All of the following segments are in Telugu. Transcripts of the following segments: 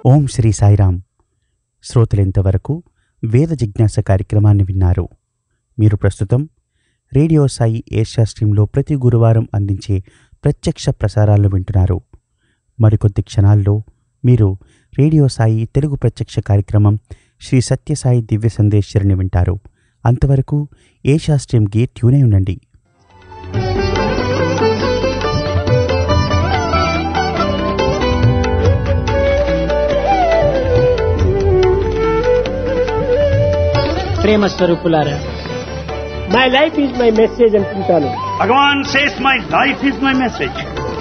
ఓం శ్రీ సాయిరాం శ్రోతలింతవరకు వేద జిజ్ఞాస కార్యక్రమాన్ని విన్నారు మీరు ప్రస్తుతం రేడియో సాయి ఏషియా స్ట్రీమ్లో ప్రతి గురువారం అందించే ప్రత్యక్ష ప్రసారాలను వింటున్నారు మరికొద్ది క్షణాల్లో మీరు రేడియో సాయి తెలుగు ప్రత్యక్ష కార్యక్రమం శ్రీ సత్యసాయి దివ్య సందేశ్వరిని వింటారు అంతవరకు ఏషియా స్ట్రీమ్కి ట్యూనే ఉండండి ప్రేమ స్వరూపులారా my life is my message అనుకుంటాను Bhagavan says, My life is my message.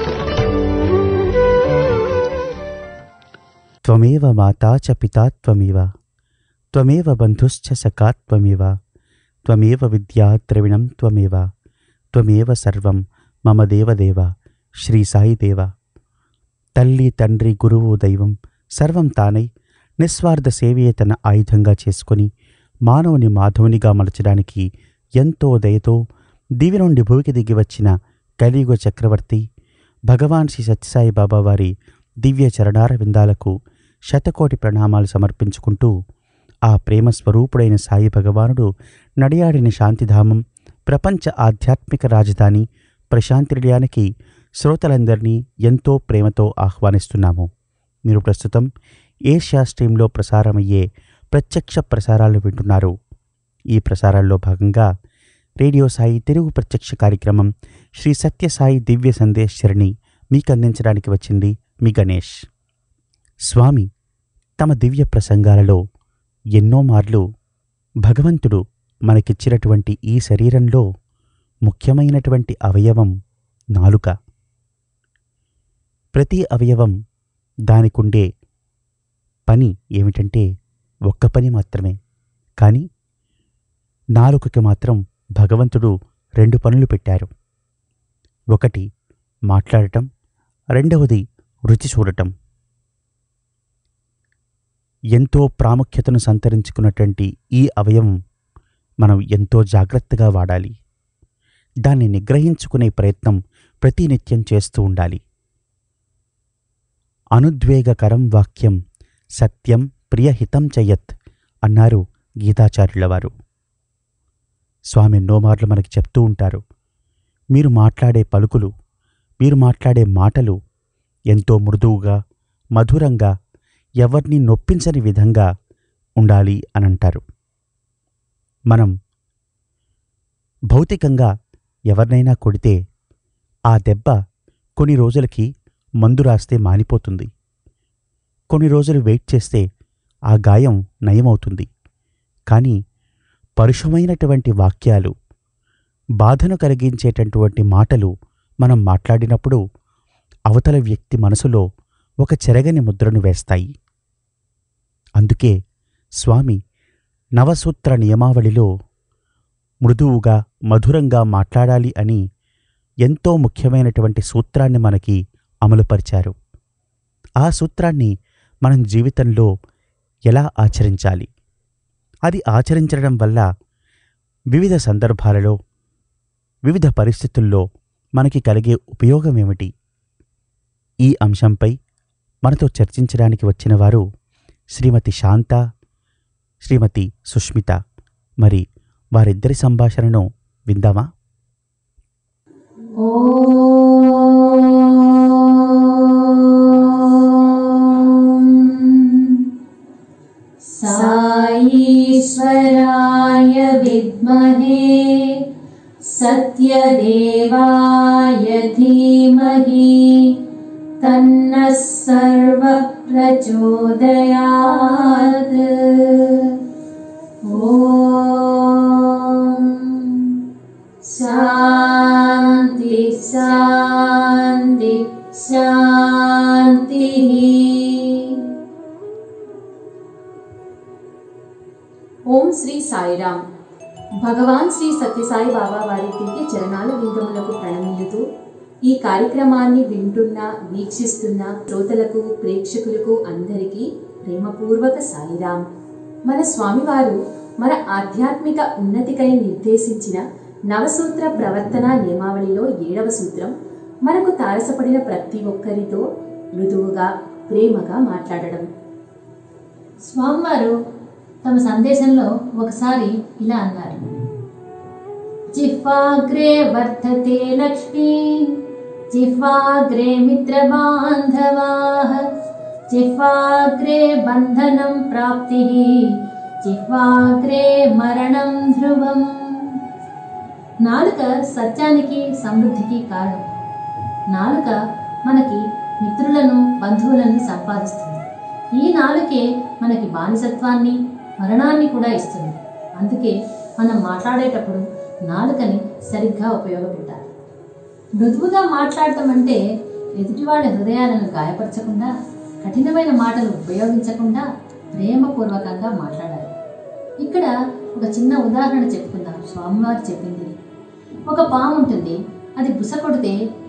త్వమేవ మాతా చ పితా త్వమేవ త్వమేవ బంధుశ్చ సఖా త్వమేవ త్వమేవ విద్యా ద్రవిణం త్వమేవ త్వమేవ సర్వం మమ దేవదేవ శ్రీ సాయి దేవ తల్లి తండ్రి గురువు దైవం సర్వం తానై నిస్వార్థ సేవయే తన ఆయుధంగా చేసుకొని మానవుని మాధవునిగా మలచడానికి ఎంతో దయతో దివి నుండి భూమికి దిగి వచ్చిన కలియుగ చక్రవర్తి భగవాన్ శ్రీ సత్యసాయి బాబా వారి దివ్య చరణార విందాలకు శతకోటి ప్రణామాలు సమర్పించుకుంటూ ఆ ప్రేమ స్వరూపుడైన సాయి భగవానుడు నడియాడిన శాంతిధామం ప్రపంచ ఆధ్యాత్మిక రాజధాని ప్రశాంతి నిలయానికి శ్రోతలందరినీ ఎంతో ప్రేమతో ఆహ్వానిస్తున్నాము మీరు ప్రస్తుతం ఏషియా స్ట్రీమ్లో ప్రసారమయ్యే ప్రత్యక్ష ప్రసారాలు వింటున్నారు ఈ ప్రసారాల్లో భాగంగా రేడియో సాయి తెలుగు ప్రత్యక్ష కార్యక్రమం శ్రీ సత్యసాయి దివ్య సందేశ్వరిని మీకు అందించడానికి వచ్చింది మీ గణేష్ స్వామి తమ దివ్య ప్రసంగాలలో ఎన్నో మార్లు భగవంతుడు మనకిచ్చినటువంటి ఈ శరీరంలో ముఖ్యమైనటువంటి అవయవం నాలుక ప్రతి అవయవం దానికుండే పని ఏమిటంటే ఒక్క పని మాత్రమే కానీ నాలుకకి మాత్రం భగవంతుడు రెండు పనులు పెట్టారు ఒకటి మాట్లాడటం రెండవది రుచి చూడటం ఎంతో ప్రాముఖ్యతను సంతరించుకున్నటువంటి ఈ అవయవం మనం ఎంతో జాగ్రత్తగా వాడాలి దాన్ని నిగ్రహించుకునే ప్రయత్నం ప్రతినిత్యం చేస్తూ ఉండాలి అనుద్వేగకరం వాక్యం సత్యం ప్రియహితం చయత్ అన్నారు గీతాచార్యుల వారు స్వామి ఎన్నోమార్లు మనకి చెప్తూ ఉంటారు మీరు మాట్లాడే పలుకులు మీరు మాట్లాడే మాటలు ఎంతో మృదువుగా మధురంగా ఎవరిని నొప్పించని విధంగా ఉండాలి అని అంటారు మనం భౌతికంగా ఎవరినైనా కొడితే ఆ దెబ్బ కొన్ని రోజులకి మందు రాస్తే మానిపోతుంది కొన్ని రోజులు వెయిట్ చేస్తే ఆ గాయం నయమవుతుంది కానీ పరుషమైనటువంటి వాక్యాలు బాధను కలిగించేటటువంటి మాటలు మనం మాట్లాడినప్పుడు అవతల వ్యక్తి మనసులో ఒక చెరగని ముద్రను వేస్తాయి అందుకే స్వామి నవసూత్ర నియమావళిలో మృదువుగా మధురంగా మాట్లాడాలి అని ఎంతో ముఖ్యమైనటువంటి సూత్రాన్ని మనకి అమలుపరిచారు ఆ సూత్రాన్ని మనం జీవితంలో ఎలా ఆచరించాలి అది ఆచరించడం వల్ల వివిధ సందర్భాలలో వివిధ పరిస్థితుల్లో మనకి కలిగే ఉపయోగం ఏమిటి ఈ అంశంపై మనతో చర్చించడానికి వచ్చిన వారు శ్రీమతి శాంత శ్రీమతి సుష్మిత మరి వారిద్దరి సంభాషణను విందామా साईश्वराय विद्महे सत्यदेवाय धीमहि तन्नः सर्वः प्रचोदयात् ॐ शान्ति शान्ति शान्तिः ఓం శ్రీ సాయిరామ్ భగవాన్ శ్రీ సత్యసాయి బాబా వారి దివ్య చరణాల విందములకు ప్రణమిల్లుతూ ఈ కార్యక్రమాన్ని వింటున్న వీక్షిస్తున్న శ్రోతలకు ప్రేక్షకులకు అందరికీ ప్రేమపూర్వక సాయిరామ్ మన స్వామివారు మన ఆధ్యాత్మిక ఉన్నతికై నిర్దేశించిన నవసూత్ర ప్రవర్తన నియమావళిలో ఏడవ సూత్రం మనకు తారసపడిన ప్రతి ఒక్కరితో మృదువుగా ప్రేమగా మాట్లాడడం స్వామివారు తమ సందేశంలో ఒకసారి ఇలా అన్నారు జిహ్వాగ్రే వర్ధతే లక్ష్మీ జిహ్వాగ్రే మిత్రబాంధవా జిహ్వాగ్రే బంధనం ప్రాప్తి జిహ్వాగ్రే మరణం ధ్రువం నాలుక సత్యానికి సమృద్ధికి కారణం నాలుక మనకి మిత్రులను బంధువులను సంపాదిస్తుంది ఈ నాలుకే మనకి బానిసత్వాన్ని మరణాన్ని కూడా ఇస్తుంది అందుకే మనం మాట్లాడేటప్పుడు నాలుకని సరిగ్గా ఉపయోగపెట్టాలి మృదువుగా మాట్లాడటం అంటే ఎదుటివాడి హృదయాలను గాయపరచకుండా కఠినమైన మాటలు ఉపయోగించకుండా ప్రేమపూర్వకంగా మాట్లాడాలి ఇక్కడ ఒక చిన్న ఉదాహరణ చెప్పుకుందాం స్వామివారు చెప్పింది ఒక పాము ఉంటుంది అది బుస కొడితే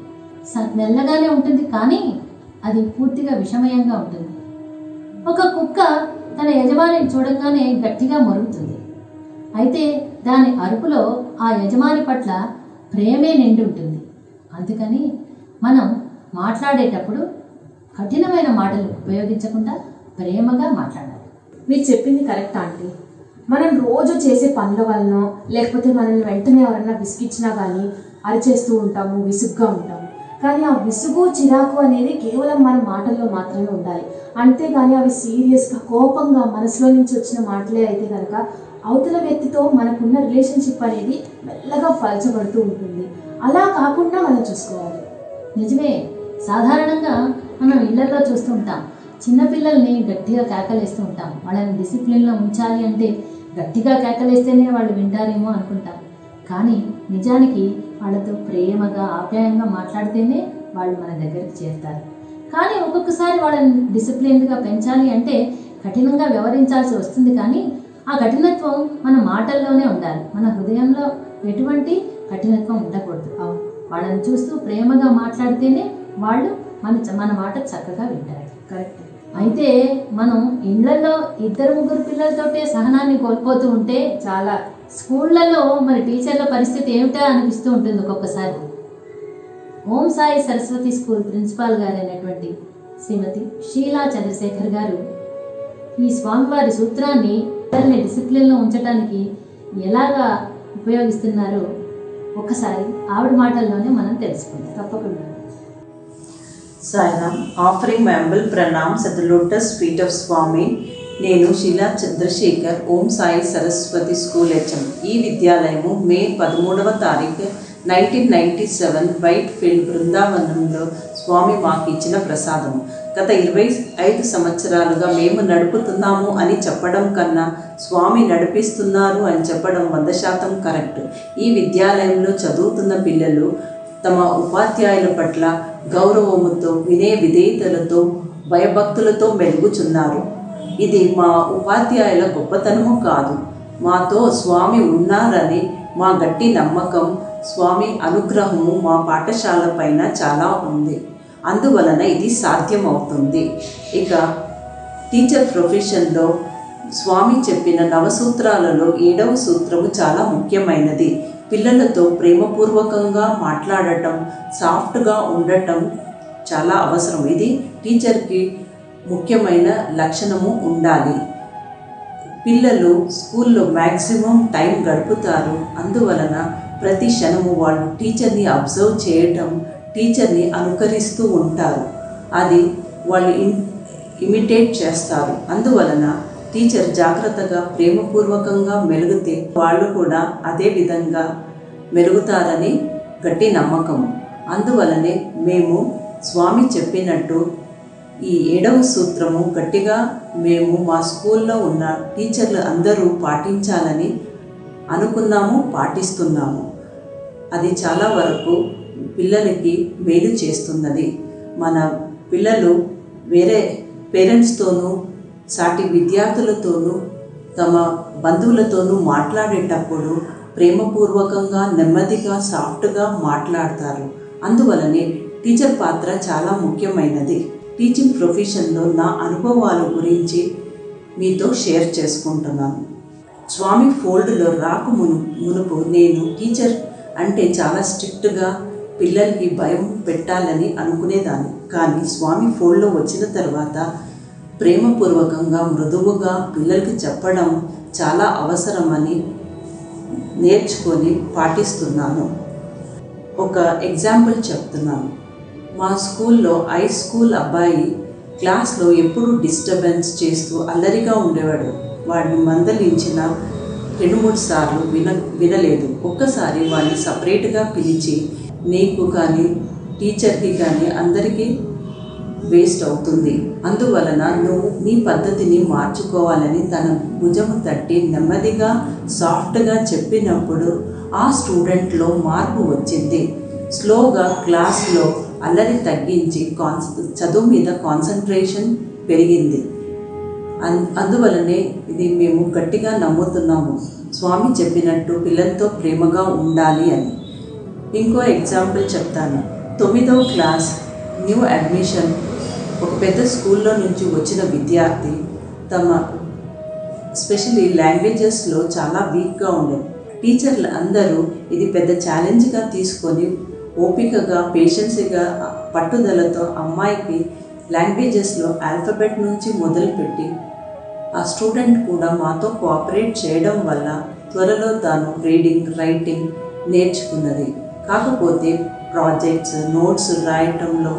స- మెల్లగానే ఉంటుంది కానీ అది పూర్తిగా విషమయంగా ఉంటుంది ఒక కుక్క తన యజమానిని చూడంగానే గట్టిగా మరుగుతుంది అయితే దాని అరుపులో ఆ యజమాని పట్ల ప్రేమే నిండి ఉంటుంది అందుకని మనం మాట్లాడేటప్పుడు కఠినమైన మాటలు ఉపయోగించకుండా ప్రేమగా మాట్లాడాలి మీరు చెప్పింది కరెక్ట్ ఆంటీ మనం రోజు చేసే పనుల వలన లేకపోతే మనల్ని వెంటనే ఎవరన్నా విసిగిచ్చినా కానీ అరిచేస్తూ ఉంటాము విసుగ్గా ఉంటాము కానీ ఆ విసుగు చిరాకు అనేది కేవలం మన మాటల్లో మాత్రమే ఉండాలి అంతేగాని అవి సీరియస్గా కోపంగా మనసులో నుంచి వచ్చిన మాటలే అయితే కనుక అవతల వ్యక్తితో మనకున్న రిలేషన్షిప్ అనేది మెల్లగా పలచబడుతూ ఉంటుంది అలా కాకుండా మనం చూసుకోవాలి నిజమే సాధారణంగా మనం ఇళ్లలో చూస్తూ ఉంటాం చిన్నపిల్లల్ని గట్టిగా కేకలేస్తూ ఉంటాం వాళ్ళని డిసిప్లిన్లో ఉంచాలి అంటే గట్టిగా కేకలేస్తేనే వాళ్ళు వింటారేమో అనుకుంటాం కానీ నిజానికి వాళ్ళతో ప్రేమగా ఆప్యాయంగా మాట్లాడితేనే వాళ్ళు మన దగ్గరికి చేరుతారు కానీ ఒక్కొక్కసారి వాళ్ళని డిసిప్లిన్డ్గా పెంచాలి అంటే కఠినంగా వ్యవహరించాల్సి వస్తుంది కానీ ఆ కఠినత్వం మన మాటల్లోనే ఉండాలి మన హృదయంలో ఎటువంటి కఠినత్వం ఉండకూడదు అవును వాళ్ళని చూస్తూ ప్రేమగా మాట్లాడితేనే వాళ్ళు మన మన మాట చక్కగా వింటారు కరెక్ట్ అయితే మనం ఇళ్లలో ఇద్దరు ముగ్గురు పిల్లలతోటే సహనాన్ని కోల్పోతూ ఉంటే చాలా స్కూళ్ళలో మరి టీచర్ల పరిస్థితి ఏమిటా అనిపిస్తూ ఉంటుంది ఒక్కొక్కసారి ఓం సాయి సరస్వతి స్కూల్ ప్రిన్సిపాల్ గారు అయినటువంటి శ్రీమతి షీలా చంద్రశేఖర్ గారు ఈ స్వామివారి సూత్రాన్ని పిల్లల్ని డిసిప్లిన్లో ఉంచడానికి ఎలాగా ఉపయోగిస్తున్నారో ఒకసారి ఆవిడ మాటల్లోనే మనం తెలుసుకుందాం తప్పకుండా Sairam offering my humble pranams at the lotus feet of Swami నేను శిలా చంద్రశేఖర్ ఓం సాయి సరస్వతి స్కూల్ హెచ్ఎం ఈ విద్యాలయము మే పదమూడవ తారీఖు nineteen ninety seven Whitefield బృందావనంలో స్వామి మాకు ఇచ్చిన ప్రసాదము గత ఇరవై ఐదు సంవత్సరాలుగా మేము నడుపుతున్నాము అని చెప్పడం కన్నా స్వామి నడిపిస్తున్నారు అని చెప్పడం వంద శాతం కరెక్ట్ ఈ విద్యాలయంలో చదువుతున్న పిల్లలు తమ ఉపాధ్యాయుల పట్ల గౌరవముతో వినయ విధేయతలతో భయభక్తులతో మెలుగుచున్నారు ఇది మా ఉపాధ్యాయుల గొప్పతనము కాదు మాతో స్వామి ఉన్నారని మా గట్టి నమ్మకం స్వామి అనుగ్రహము మా పాఠశాల పైన చాలా ఉంది అందువలన ఇది సాధ్యమవుతుంది ఇక టీచర్ ప్రొఫెషన్లో స్వామి చెప్పిన నవసూత్రాలలో ఏడవ సూత్రము చాలా ముఖ్యమైనది పిల్లలతో ప్రేమపూర్వకంగా మాట్లాడటం సాఫ్ట్గా ఉండటం చాలా అవసరం ఇది టీచర్కి ముఖ్యమైన లక్షణము ఉండాలి పిల్లలు స్కూల్లో మ్యాక్సిమం టైం గడుపుతారు అందువలన ప్రతి క్షణము వాళ్ళు టీచర్ని అబ్జర్వ్ చేయటం టీచర్ని అనుకరిస్తూ ఉంటారు అది వాళ్ళు ఇన్ ఇమిటేట్ చేస్తారు అందువలన టీచర్ జాగ్రత్తగా ప్రేమపూర్వకంగా మెలిగితే వాళ్ళు కూడా అదే విధంగా మెలుగుతారని గట్టి నమ్మకము అందువలనే మేము స్వామి చెప్పినట్టు ఈ ఏడవ సూత్రము గట్టిగా మేము మా స్కూల్లో ఉన్న టీచర్లు అందరూ పాటించాలని అనుకున్నాము పాటిస్తున్నాము అది చాలా వరకు పిల్లలకి మేలు చేస్తున్నది మన పిల్లలు వేరే పేరెంట్స్తోనూ సాటి విద్యార్థులతోనూ తమ బంధువులతోనూ మాట్లాడేటప్పుడు ప్రేమపూర్వకంగా నెమ్మదిగా సాఫ్ట్గా మాట్లాడతారు అందువలనే టీచర్ పాత్ర చాలా ముఖ్యమైనది టీచింగ్ ప్రొఫెషన్లో నా అనుభవాల గురించి మీతో షేర్ చేసుకుంటున్నాను స్వామి ఫోల్డ్లో రాకు మును మునుపు నేను టీచర్ అంటే చాలా స్ట్రిక్ట్గా పిల్లలకి భయం పెట్టాలని అనుకునేదాన్ని కానీ స్వామి ఫోల్డ్లో వచ్చిన తర్వాత ప్రేమపూర్వకంగా మృదువుగా పిల్లలకి చెప్పడం చాలా అవసరమని నేర్చుకొని పాటిస్తున్నాను ఒక ఎగ్జాంపుల్ చెప్తున్నాను మా స్కూల్లో హై స్కూల్ అబ్బాయి క్లాస్లో ఎప్పుడు డిస్టర్బెన్స్ చేస్తూ అల్లరిగా ఉండేవాడు వాడిని మందలించిన రెండు మూడు సార్లు విన వినలేదు ఒక్కసారి వాడిని సపరేట్గా పిలిచి నీకు కానీ టీచర్కి కానీ అందరికీ వేస్ట్ అవుతుంది అందువలన నువ్వు నీ పద్ధతిని మార్చుకోవాలని తన భుజము తట్టి నెమ్మదిగా సాఫ్ట్గా చెప్పినప్పుడు ఆ స్టూడెంట్లో మార్పు వచ్చింది స్లోగా క్లాస్లో అల్లరి తగ్గించి కాన్స్ చదువు మీద కాన్సన్ట్రేషన్ పెరిగింది అన్ అందువలనే ఇది మేము గట్టిగా నమ్ముతున్నాము స్వామి చెప్పినట్టు పిల్లలతో ప్రేమగా ఉండాలి అని ఇంకో ఎగ్జాంపుల్ చెప్తాను తొమ్మిదవ క్లాస్ న్యూ అడ్మిషన్ ఒక పెద్ద స్కూల్లో నుంచి వచ్చిన విద్యార్థి తమ స్పెషల్లీ లాంగ్వేజెస్లో చాలా వీక్గా ఉండేది టీచర్లు అందరూ ఇది పెద్ద ఛాలెంజ్గా తీసుకొని ఓపికగా పేషెన్స్గా పట్టుదలతో అమ్మాయికి లాంగ్వేజెస్లో ఆల్ఫబెట్ నుంచి మొదలుపెట్టి ఆ స్టూడెంట్ కూడా మాతో కోఆపరేట్ చేయడం వల్ల త్వరలో తాను రీడింగ్ రైటింగ్ నేర్చుకున్నది కాకపోతే ప్రాజెక్ట్స్ నోట్స్ రాయటంలో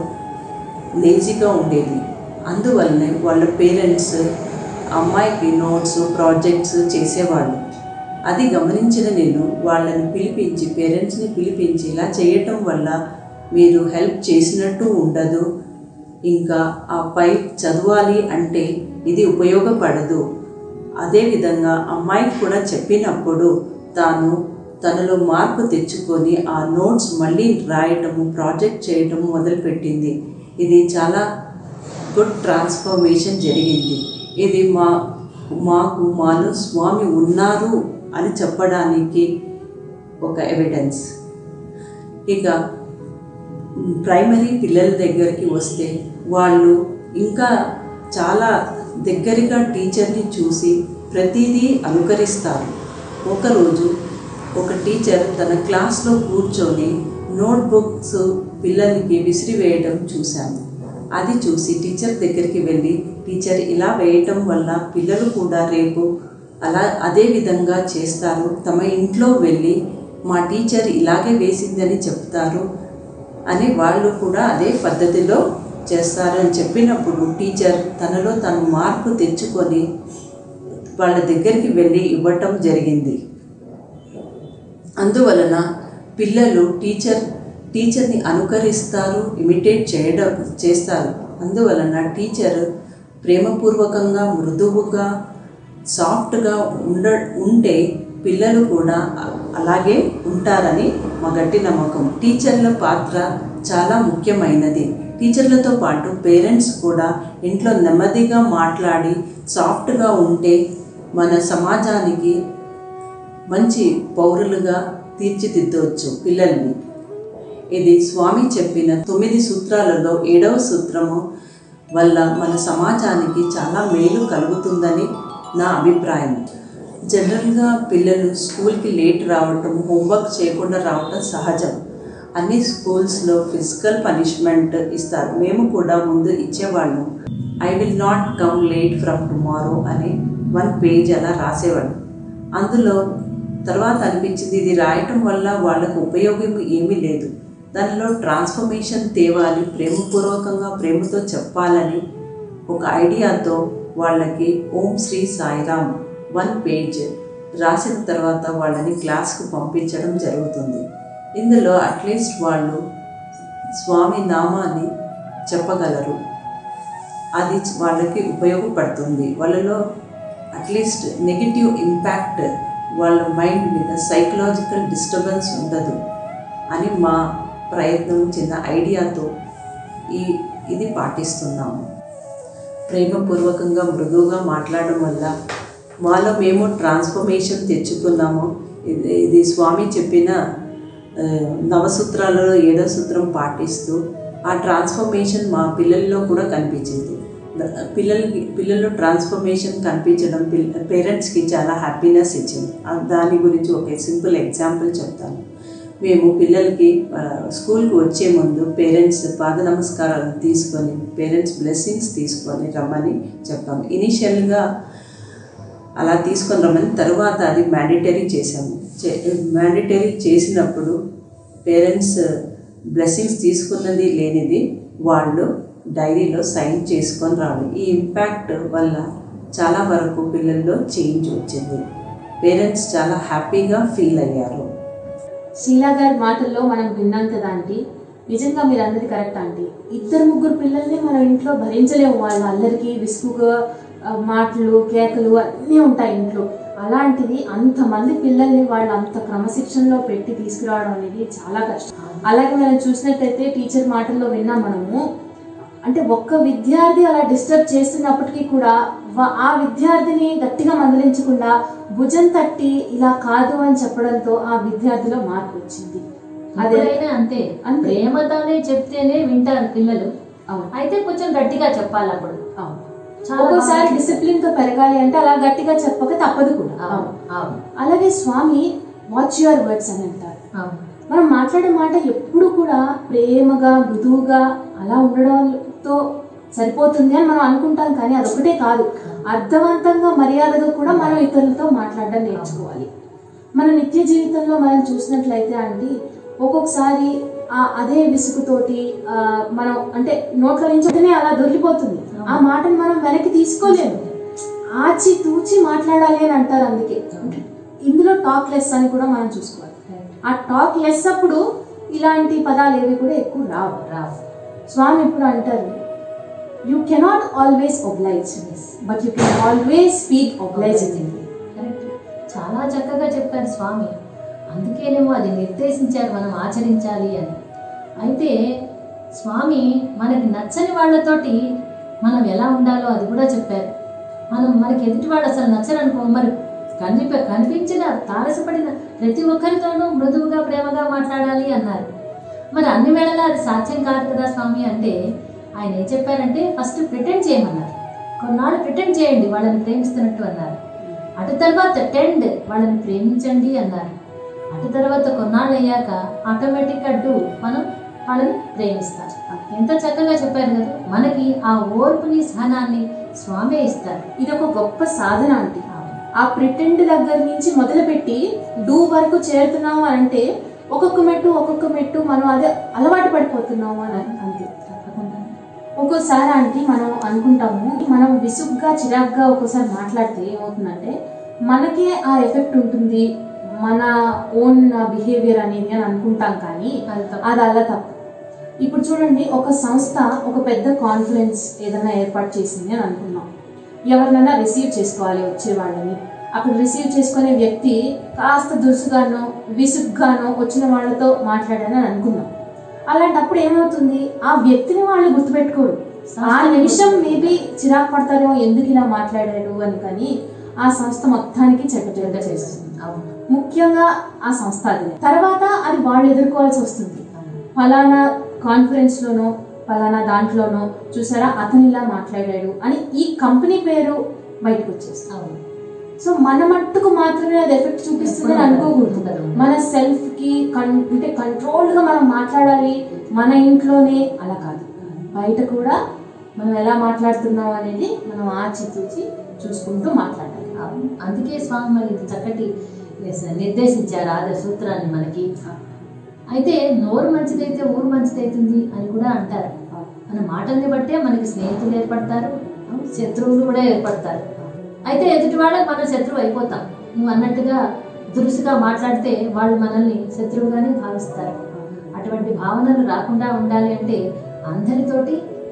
లేజీగా ఉండేది అందువల్లనే వాళ్ళ పేరెంట్స్ అమ్మాయికి నోట్స్ ప్రాజెక్ట్స్ చేసేవాళ్ళు అది గమనించిన నేను వాళ్ళని పిలిపించి పేరెంట్స్ని పిలిపించి ఇలా చేయటం వల్ల మీరు హెల్ప్ చేసినట్టు ఉండదు ఇంకా ఆ పై చదవాలి అంటే ఇది ఉపయోగపడదు అదేవిధంగా అమ్మాయికి కూడా చెప్పినప్పుడు తాను తనలో మార్పు తెచ్చుకొని ఆ నోట్స్ మళ్ళీ రాయటము ప్రాజెక్ట్ చేయటము మొదలుపెట్టింది ఇది చాలా గుడ్ ట్రాన్స్ఫర్మేషన్ జరిగింది ఇది మా మాకు మాలో స్వామి ఉన్నారు అని చెప్పడానికి ఒక ఎవిడెన్స్ ఇక ప్రైమరీ పిల్లల దగ్గరికి వస్తే వాళ్ళు ఇంకా చాలా దగ్గరగా టీచర్ని చూసి ప్రతిదీ అనుకరిస్తారు ఒకరోజు ఒక టీచర్ తన క్లాస్లో కూర్చొని నోట్బుక్స్ పిల్లలకి విసిరివేయడం చూశాను అది చూసి టీచర్ దగ్గరికి వెళ్ళి టీచర్ ఇలా వేయటం వల్ల పిల్లలు కూడా రేపు అలా అదే విధంగా చేస్తారు తమ ఇంట్లో వెళ్ళి మా టీచర్ ఇలాగే వేసిందని చెప్తారు అని వాళ్ళు కూడా అదే పద్ధతిలో చేస్తారు అని చెప్పినప్పుడు టీచర్ తనలో తను మార్పు తెచ్చుకొని వాళ్ళ దగ్గరికి వెళ్ళి ఇవ్వటం జరిగింది అందువలన పిల్లలు టీచర్ టీచర్ని అనుకరిస్తారు ఇమిటేట్ చేయడం చేస్తారు అందువలన టీచర్ ప్రేమపూర్వకంగా మృదువుగా సాఫ్ట్గా ఉండ ఉంటే పిల్లలు కూడా అలాగే ఉంటారని మా గట్టి నమ్మకం టీచర్ల పాత్ర చాలా ముఖ్యమైనది టీచర్లతో పాటు పేరెంట్స్ కూడా ఇంట్లో నెమ్మదిగా మాట్లాడి సాఫ్ట్గా ఉంటే మన సమాజానికి మంచి పౌరులుగా తీర్చిదిద్దవచ్చు పిల్లల్ని ఇది స్వామి చెప్పిన తొమ్మిది సూత్రాలలో ఏడవ సూత్రము వల్ల మన సమాజానికి చాలా మేలు కలుగుతుందని నా అభిప్రాయం జనరల్గా పిల్లలు స్కూల్కి లేట్ రావటం హోంవర్క్ చేయకుండా రావటం సహజం అన్ని స్కూల్స్లో ఫిజికల్ పనిష్మెంట్ ఇస్తారు మేము కూడా ముందు ఇచ్చేవాళ్ళం I will not come late from tomorrow అని వన్ పేజ్ అలా రాసేవాడు అందులో తర్వాత అనిపించింది ఇది రాయటం వల్ల వాళ్ళకు ఉపయోగం ఏమీ లేదు దానిలో ట్రాన్స్ఫర్మేషన్ తేవాలి ప్రేమపూర్వకంగా ప్రేమతో చెప్పాలని ఒక ఐడియాతో వాళ్ళకి ఓం శ్రీ సాయిరామ్ వన్ పేజ్ రాసిన తర్వాత వాళ్ళని క్లాస్కు పంపించడం జరుగుతుంది ఇందులో అట్లీస్ట్ వాళ్ళు స్వామి నామాన్ని చెప్పగలరు అది వాళ్ళకి ఉపయోగపడుతుంది వాళ్ళలో అట్లీస్ట్ నెగిటివ్ ఇంపాక్ట్ వాళ్ళ మైండ్ మీద సైకలాజికల్ డిస్టర్బెన్స్ ఉండదు అని మా ప్రయత్నం చిన్న ఐడియాతో ఈ ఇది పాటిస్తున్నాము ప్రేమపూర్వకంగా మృదువుగా మాట్లాడడం వల్ల మాలో మేము ట్రాన్స్ఫర్మేషన్ తెచ్చుకున్నాము ఇది ఇది స్వామి చెప్పిన ఆ, నవసూత్రాలలో ఏడో సూత్రం పాటిస్తూ ఆ ట్రాన్స్ఫర్మేషన్ మా పిల్లల్లో కూడా కనిపించింది ద- పిల్లలకి పిల్లల్లో ట్రాన్స్ఫర్మేషన్ కనిపించడం పిల్ల పేరెంట్స్కి చాలా హ్యాపీనెస్ ఇచ్చింది ఆ దాని గురించి ఒక సింపుల్ ఎగ్జాంపుల్ చెప్తాను మేము పిల్లలకి ఆ, స్కూల్కి వచ్చే ముందు పేరెంట్స్ పాద నమస్కారాలు తీసుకొని పేరెంట్స్ బ్లెస్సింగ్స్ తీసుకొని రమ్మని చెప్పాము ఇనిషియల్గా అలా తీసుకొని రమ్మని తర్వాత అది మ్యాండేటరీ చేశాము మ్యాండేటరీ చేసినప్పుడు పేరెంట్స్ బ్లెస్సింగ్స్ తీసుకున్నది లేనిది వాళ్ళు డైరీలో సైన్ చేసుకొని రావాలి ఈ ఇంపాక్ట్ వల్ల చాలా వరకు పిల్లల్లో చేంజ్ వచ్చింది పేరెంట్స్ చాలా హ్యాపీగా ఫీల్ అయ్యారు షీలా గారి మాటల్లో మనం విన్నాం కదా ఆంటీ నిజంగా మీరు అందరి కరెక్ట్ ఆంటీ ఇద్దరు ముగ్గురు పిల్లల్ని మనం ఇంట్లో భరించలేము వాళ్ళ అల్లరికి విసుగుగా ఆ, మాటలు కేకలు అన్నీ ఉంటాయి ఇంట్లో అలాంటిది అంతమంది పిల్లల్ని వాళ్ళు అంత క్రమశిక్షణలో పెట్టి తీసుకురావడం అనేది చాలా కష్టం అలాగే మనం చూసినట్టయితే టీచర్ మాటల్లో విన్నాం మనము అంటే ఒక్క విద్యార్థి అలా డిస్టర్బ్ చేస్తున్నప్పటికీ కూడా వా- ఆ విద్యార్థిని గట్టిగా మందలించకుండా భుజం తట్టి ఇలా కాదు అని చెప్పడంతో ఆ విద్యార్థిలో మార్పు వచ్చింది అదే ఎప్పుడైనా అంతే అంతే. ప్రేమతోనే చెప్తేనే వింటారు పిల్లలు అవును అయితే కొంచెం గట్టిగా చెప్పాలి అప్పుడు అవును చాలా ఒక్కోసారి బాగా- డిసిప్లిన్ తో పెరగాలి అంటే అలా గట్టిగా చెప్పక తప్పదు కూడా అవును అవును అలాగే స్వామి వాచ్ యువర్ వర్డ్స్ అని అంటారు అవును మనం మాట్లాడే మాట ఎప్పుడు కూడా ప్రేమగా మృదువుగా అలా ఉండడంతో సరిపోతుంది అని మనం అనుకుంటాం కానీ అదొకటే కాదు అర్థవంతంగా మర్యాదగా కూడా మనం ఇతరులతో మాట్లాడడం నేర్చుకోవాలి మన నిత్య జీవితంలో మనం చూసినట్లయితే అండి ఒక్కొక్కసారి ఆ అదే విసుగుతోటి ఆ, మనం అంటే నోట్ల నుంచి వెంటనే అలా దొరికిపోతుంది ఆ మాటను మనం వెనక్కి తీసుకోలేము ఆచి తూచి మాట్లాడాలి అని అంటారు అందుకే ఇందులో టాక్ లెస్ అని కూడా మనం చూసుకోవాలి ఆ టాక్ లెస్ అప్పుడు ఇలాంటి పదాలు ఏవి కూడా ఎక్కువ రావు రావు స్వామి ఇప్పుడు అంటారు you cannot always oblige but you can always speak obligingly correct చాలా చక్కగా చెప్పారు స్వామి అందుకేనేమో అది నిర్దేశించారు మనం ఆచరించాలి అని అయితే స్వామి మనకి నచ్చని వాళ్ళతోటి మనం ఎలా ఉండాలో అది కూడా చెప్పారు మనం మనకి ఎదుటి వాళ్ళు అసలు నచ్చరనుకో మరి కనిప కనిపించిన తారసపడిన ప్రతి ఒక్కరితోనూ మృదువుగా ప్రేమగా మాట్లాడాలి అన్నారు మరి అన్ని వేళలా అది సాధ్యం కాదు కదా స్వామి అంటే ఆయన ఏం చెప్పారంటే ఫస్ట్ ప్రిటెండ్ చేయమన్నారు కొన్నాళ్ళు ప్రిటెండ్ చేయండి వాళ్ళని ప్రేమిస్తున్నట్టు అన్నారు అటు తర్వాత టెండ్ వాళ్ళని ప్రేమించండి అన్నారు అటు తర్వాత కొన్నాళ్ళు అయ్యాక ఆటోమేటిక్గా డూ మనం వాళ్ళని ప్రేమిస్తాం ఎంత చక్కగా చెప్పారు కదా మనకి ఆ ఓర్పుని సహనాన్ని స్వామే ఇస్తారు ఇది ఒక గొప్ప సాధన అంటే ఆ ప్రిటెండ్ దగ్గర నుంచి మొదలుపెట్టి డూ వరకు చేరుతున్నాము అని అంటే ఒక్కొక్క మెట్టు ఒక్కొక్క మెట్టు మనం అదే అలవాటు పడిపోతున్నాము అని అంతే తప్పకుండా ఒక్కోసారి అంటే మనం అనుకుంటాము మనం విసుగ్గా చిరాగ్గా ఒక్కోసారి మాట్లాడితే ఏమవుతుందంటే మనకే ఆ ఎఫెక్ట్ ఉంటుంది మన ఓన్ బిహేవియర్ అనేది అని అనుకుంటాం కానీ అది తప్పు. అది అలా తప్పు ఇప్పుడు చూడండి ఒక సంస్థ ఒక పెద్ద కాన్ఫరెన్స్ ఏదైనా ఏర్పాటు చేసింది అని అనుకున్నాం ఎవరినైనా రిసీవ్ చేసుకోవాలి వచ్చే వాళ్ళని అక్కడ రిసీవ్ చేసుకునే వ్యక్తి కాస్త దురుసుగానో విసుగ్గానో వచ్చిన వాళ్ళతో మాట్లాడాలని అనుకున్నాం అలాంటప్పుడు ఏమవుతుంది ఆ వ్యక్తిని వాళ్ళు గుర్తుపెట్టుకోరు ఆ నిమిషం మేబీ చిరాకు పడతారేమో ఎందుకు ఇలా మాట్లాడారు అని కానీ ఆ సంస్థ మొత్తానికి చెడ్డ చెడ్డ చేస్తుంది అవును ముఖ్యంగా ఆ సంస్థ అది తర్వాత అది వాళ్ళు ఎదుర్కోవాల్సి వస్తుంది ఫలానా కాన్ఫరెన్స్ లోనో ఫలానా దాంట్లోనో చూసారా అతను ఇలా మాట్లాడాడు అని ఈ కంపెనీ పేరు బయటకు వచ్చేస్తుంది అవును సో మన మట్టుకు మాత్రమే అది ఎఫెక్ట్ చూపిస్తుందని అనుకోకూడదు మన సెల్ఫ్ కి కన్ అంటే కంట్రోల్డ్ గా మనం మాట్లాడాలి మన ఇంట్లోనే అలా కాదు బయట కూడా మనం ఎలా మాట్లాడుతున్నాం అనేది మనం ఆచితూచి చూసుకుంటూ మాట్లాడాలి అవును. అందుకే స్వామి మరి ఇంత చక్కటి yes, నిర్దేశించారు ఆద సూత్రాన్ని మనకి అయితే నోరు మంచిదైతే ఊరు మంచిదైతుంది అని కూడా అంటారు మన మాటల్ని బట్టే మనకి స్నేహితులు ఏర్పడతారు శత్రువులు కూడా ఏర్పడతారు అయితే ఎదుటి వాళ్ళకి మనం శత్రువు అయిపోతాం నువ్వు అన్నట్టుగా దురుసుగా మాట్లాడితే వాళ్ళు మనల్ని శత్రువుగానే భావిస్తారు అటువంటి భావనలు రాకుండా ఉండాలి అంటే అందరితోటి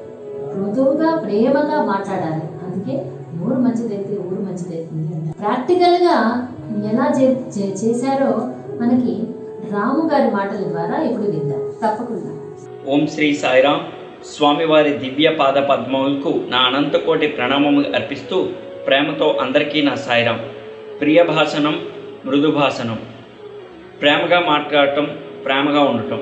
మృదువుగా ప్రేమగా మాట్లాడాలి అందుకే నోరు మంచిదైతే ఊరు మంచిదైతుంది అంటారు. ప్రాక్టికల్ గా ఎలా చే- చే- చేశారో మనకి రాము గారి మాటల ద్వారా ఇప్పుడు విందాం తప్పకుండా ఓం శ్రీ సాయిరాం స్వామివారి దివ్య పాద పద్మములకు నా అనంతకోటి ప్రణామము అర్పిస్తూ ప్రేమతో అందరికీ నా సాయిరాం ప్రియ భాషణం మృదు భాషణం ప్రేమగా మాట్లాడటం ప్రేమగా ఉండటం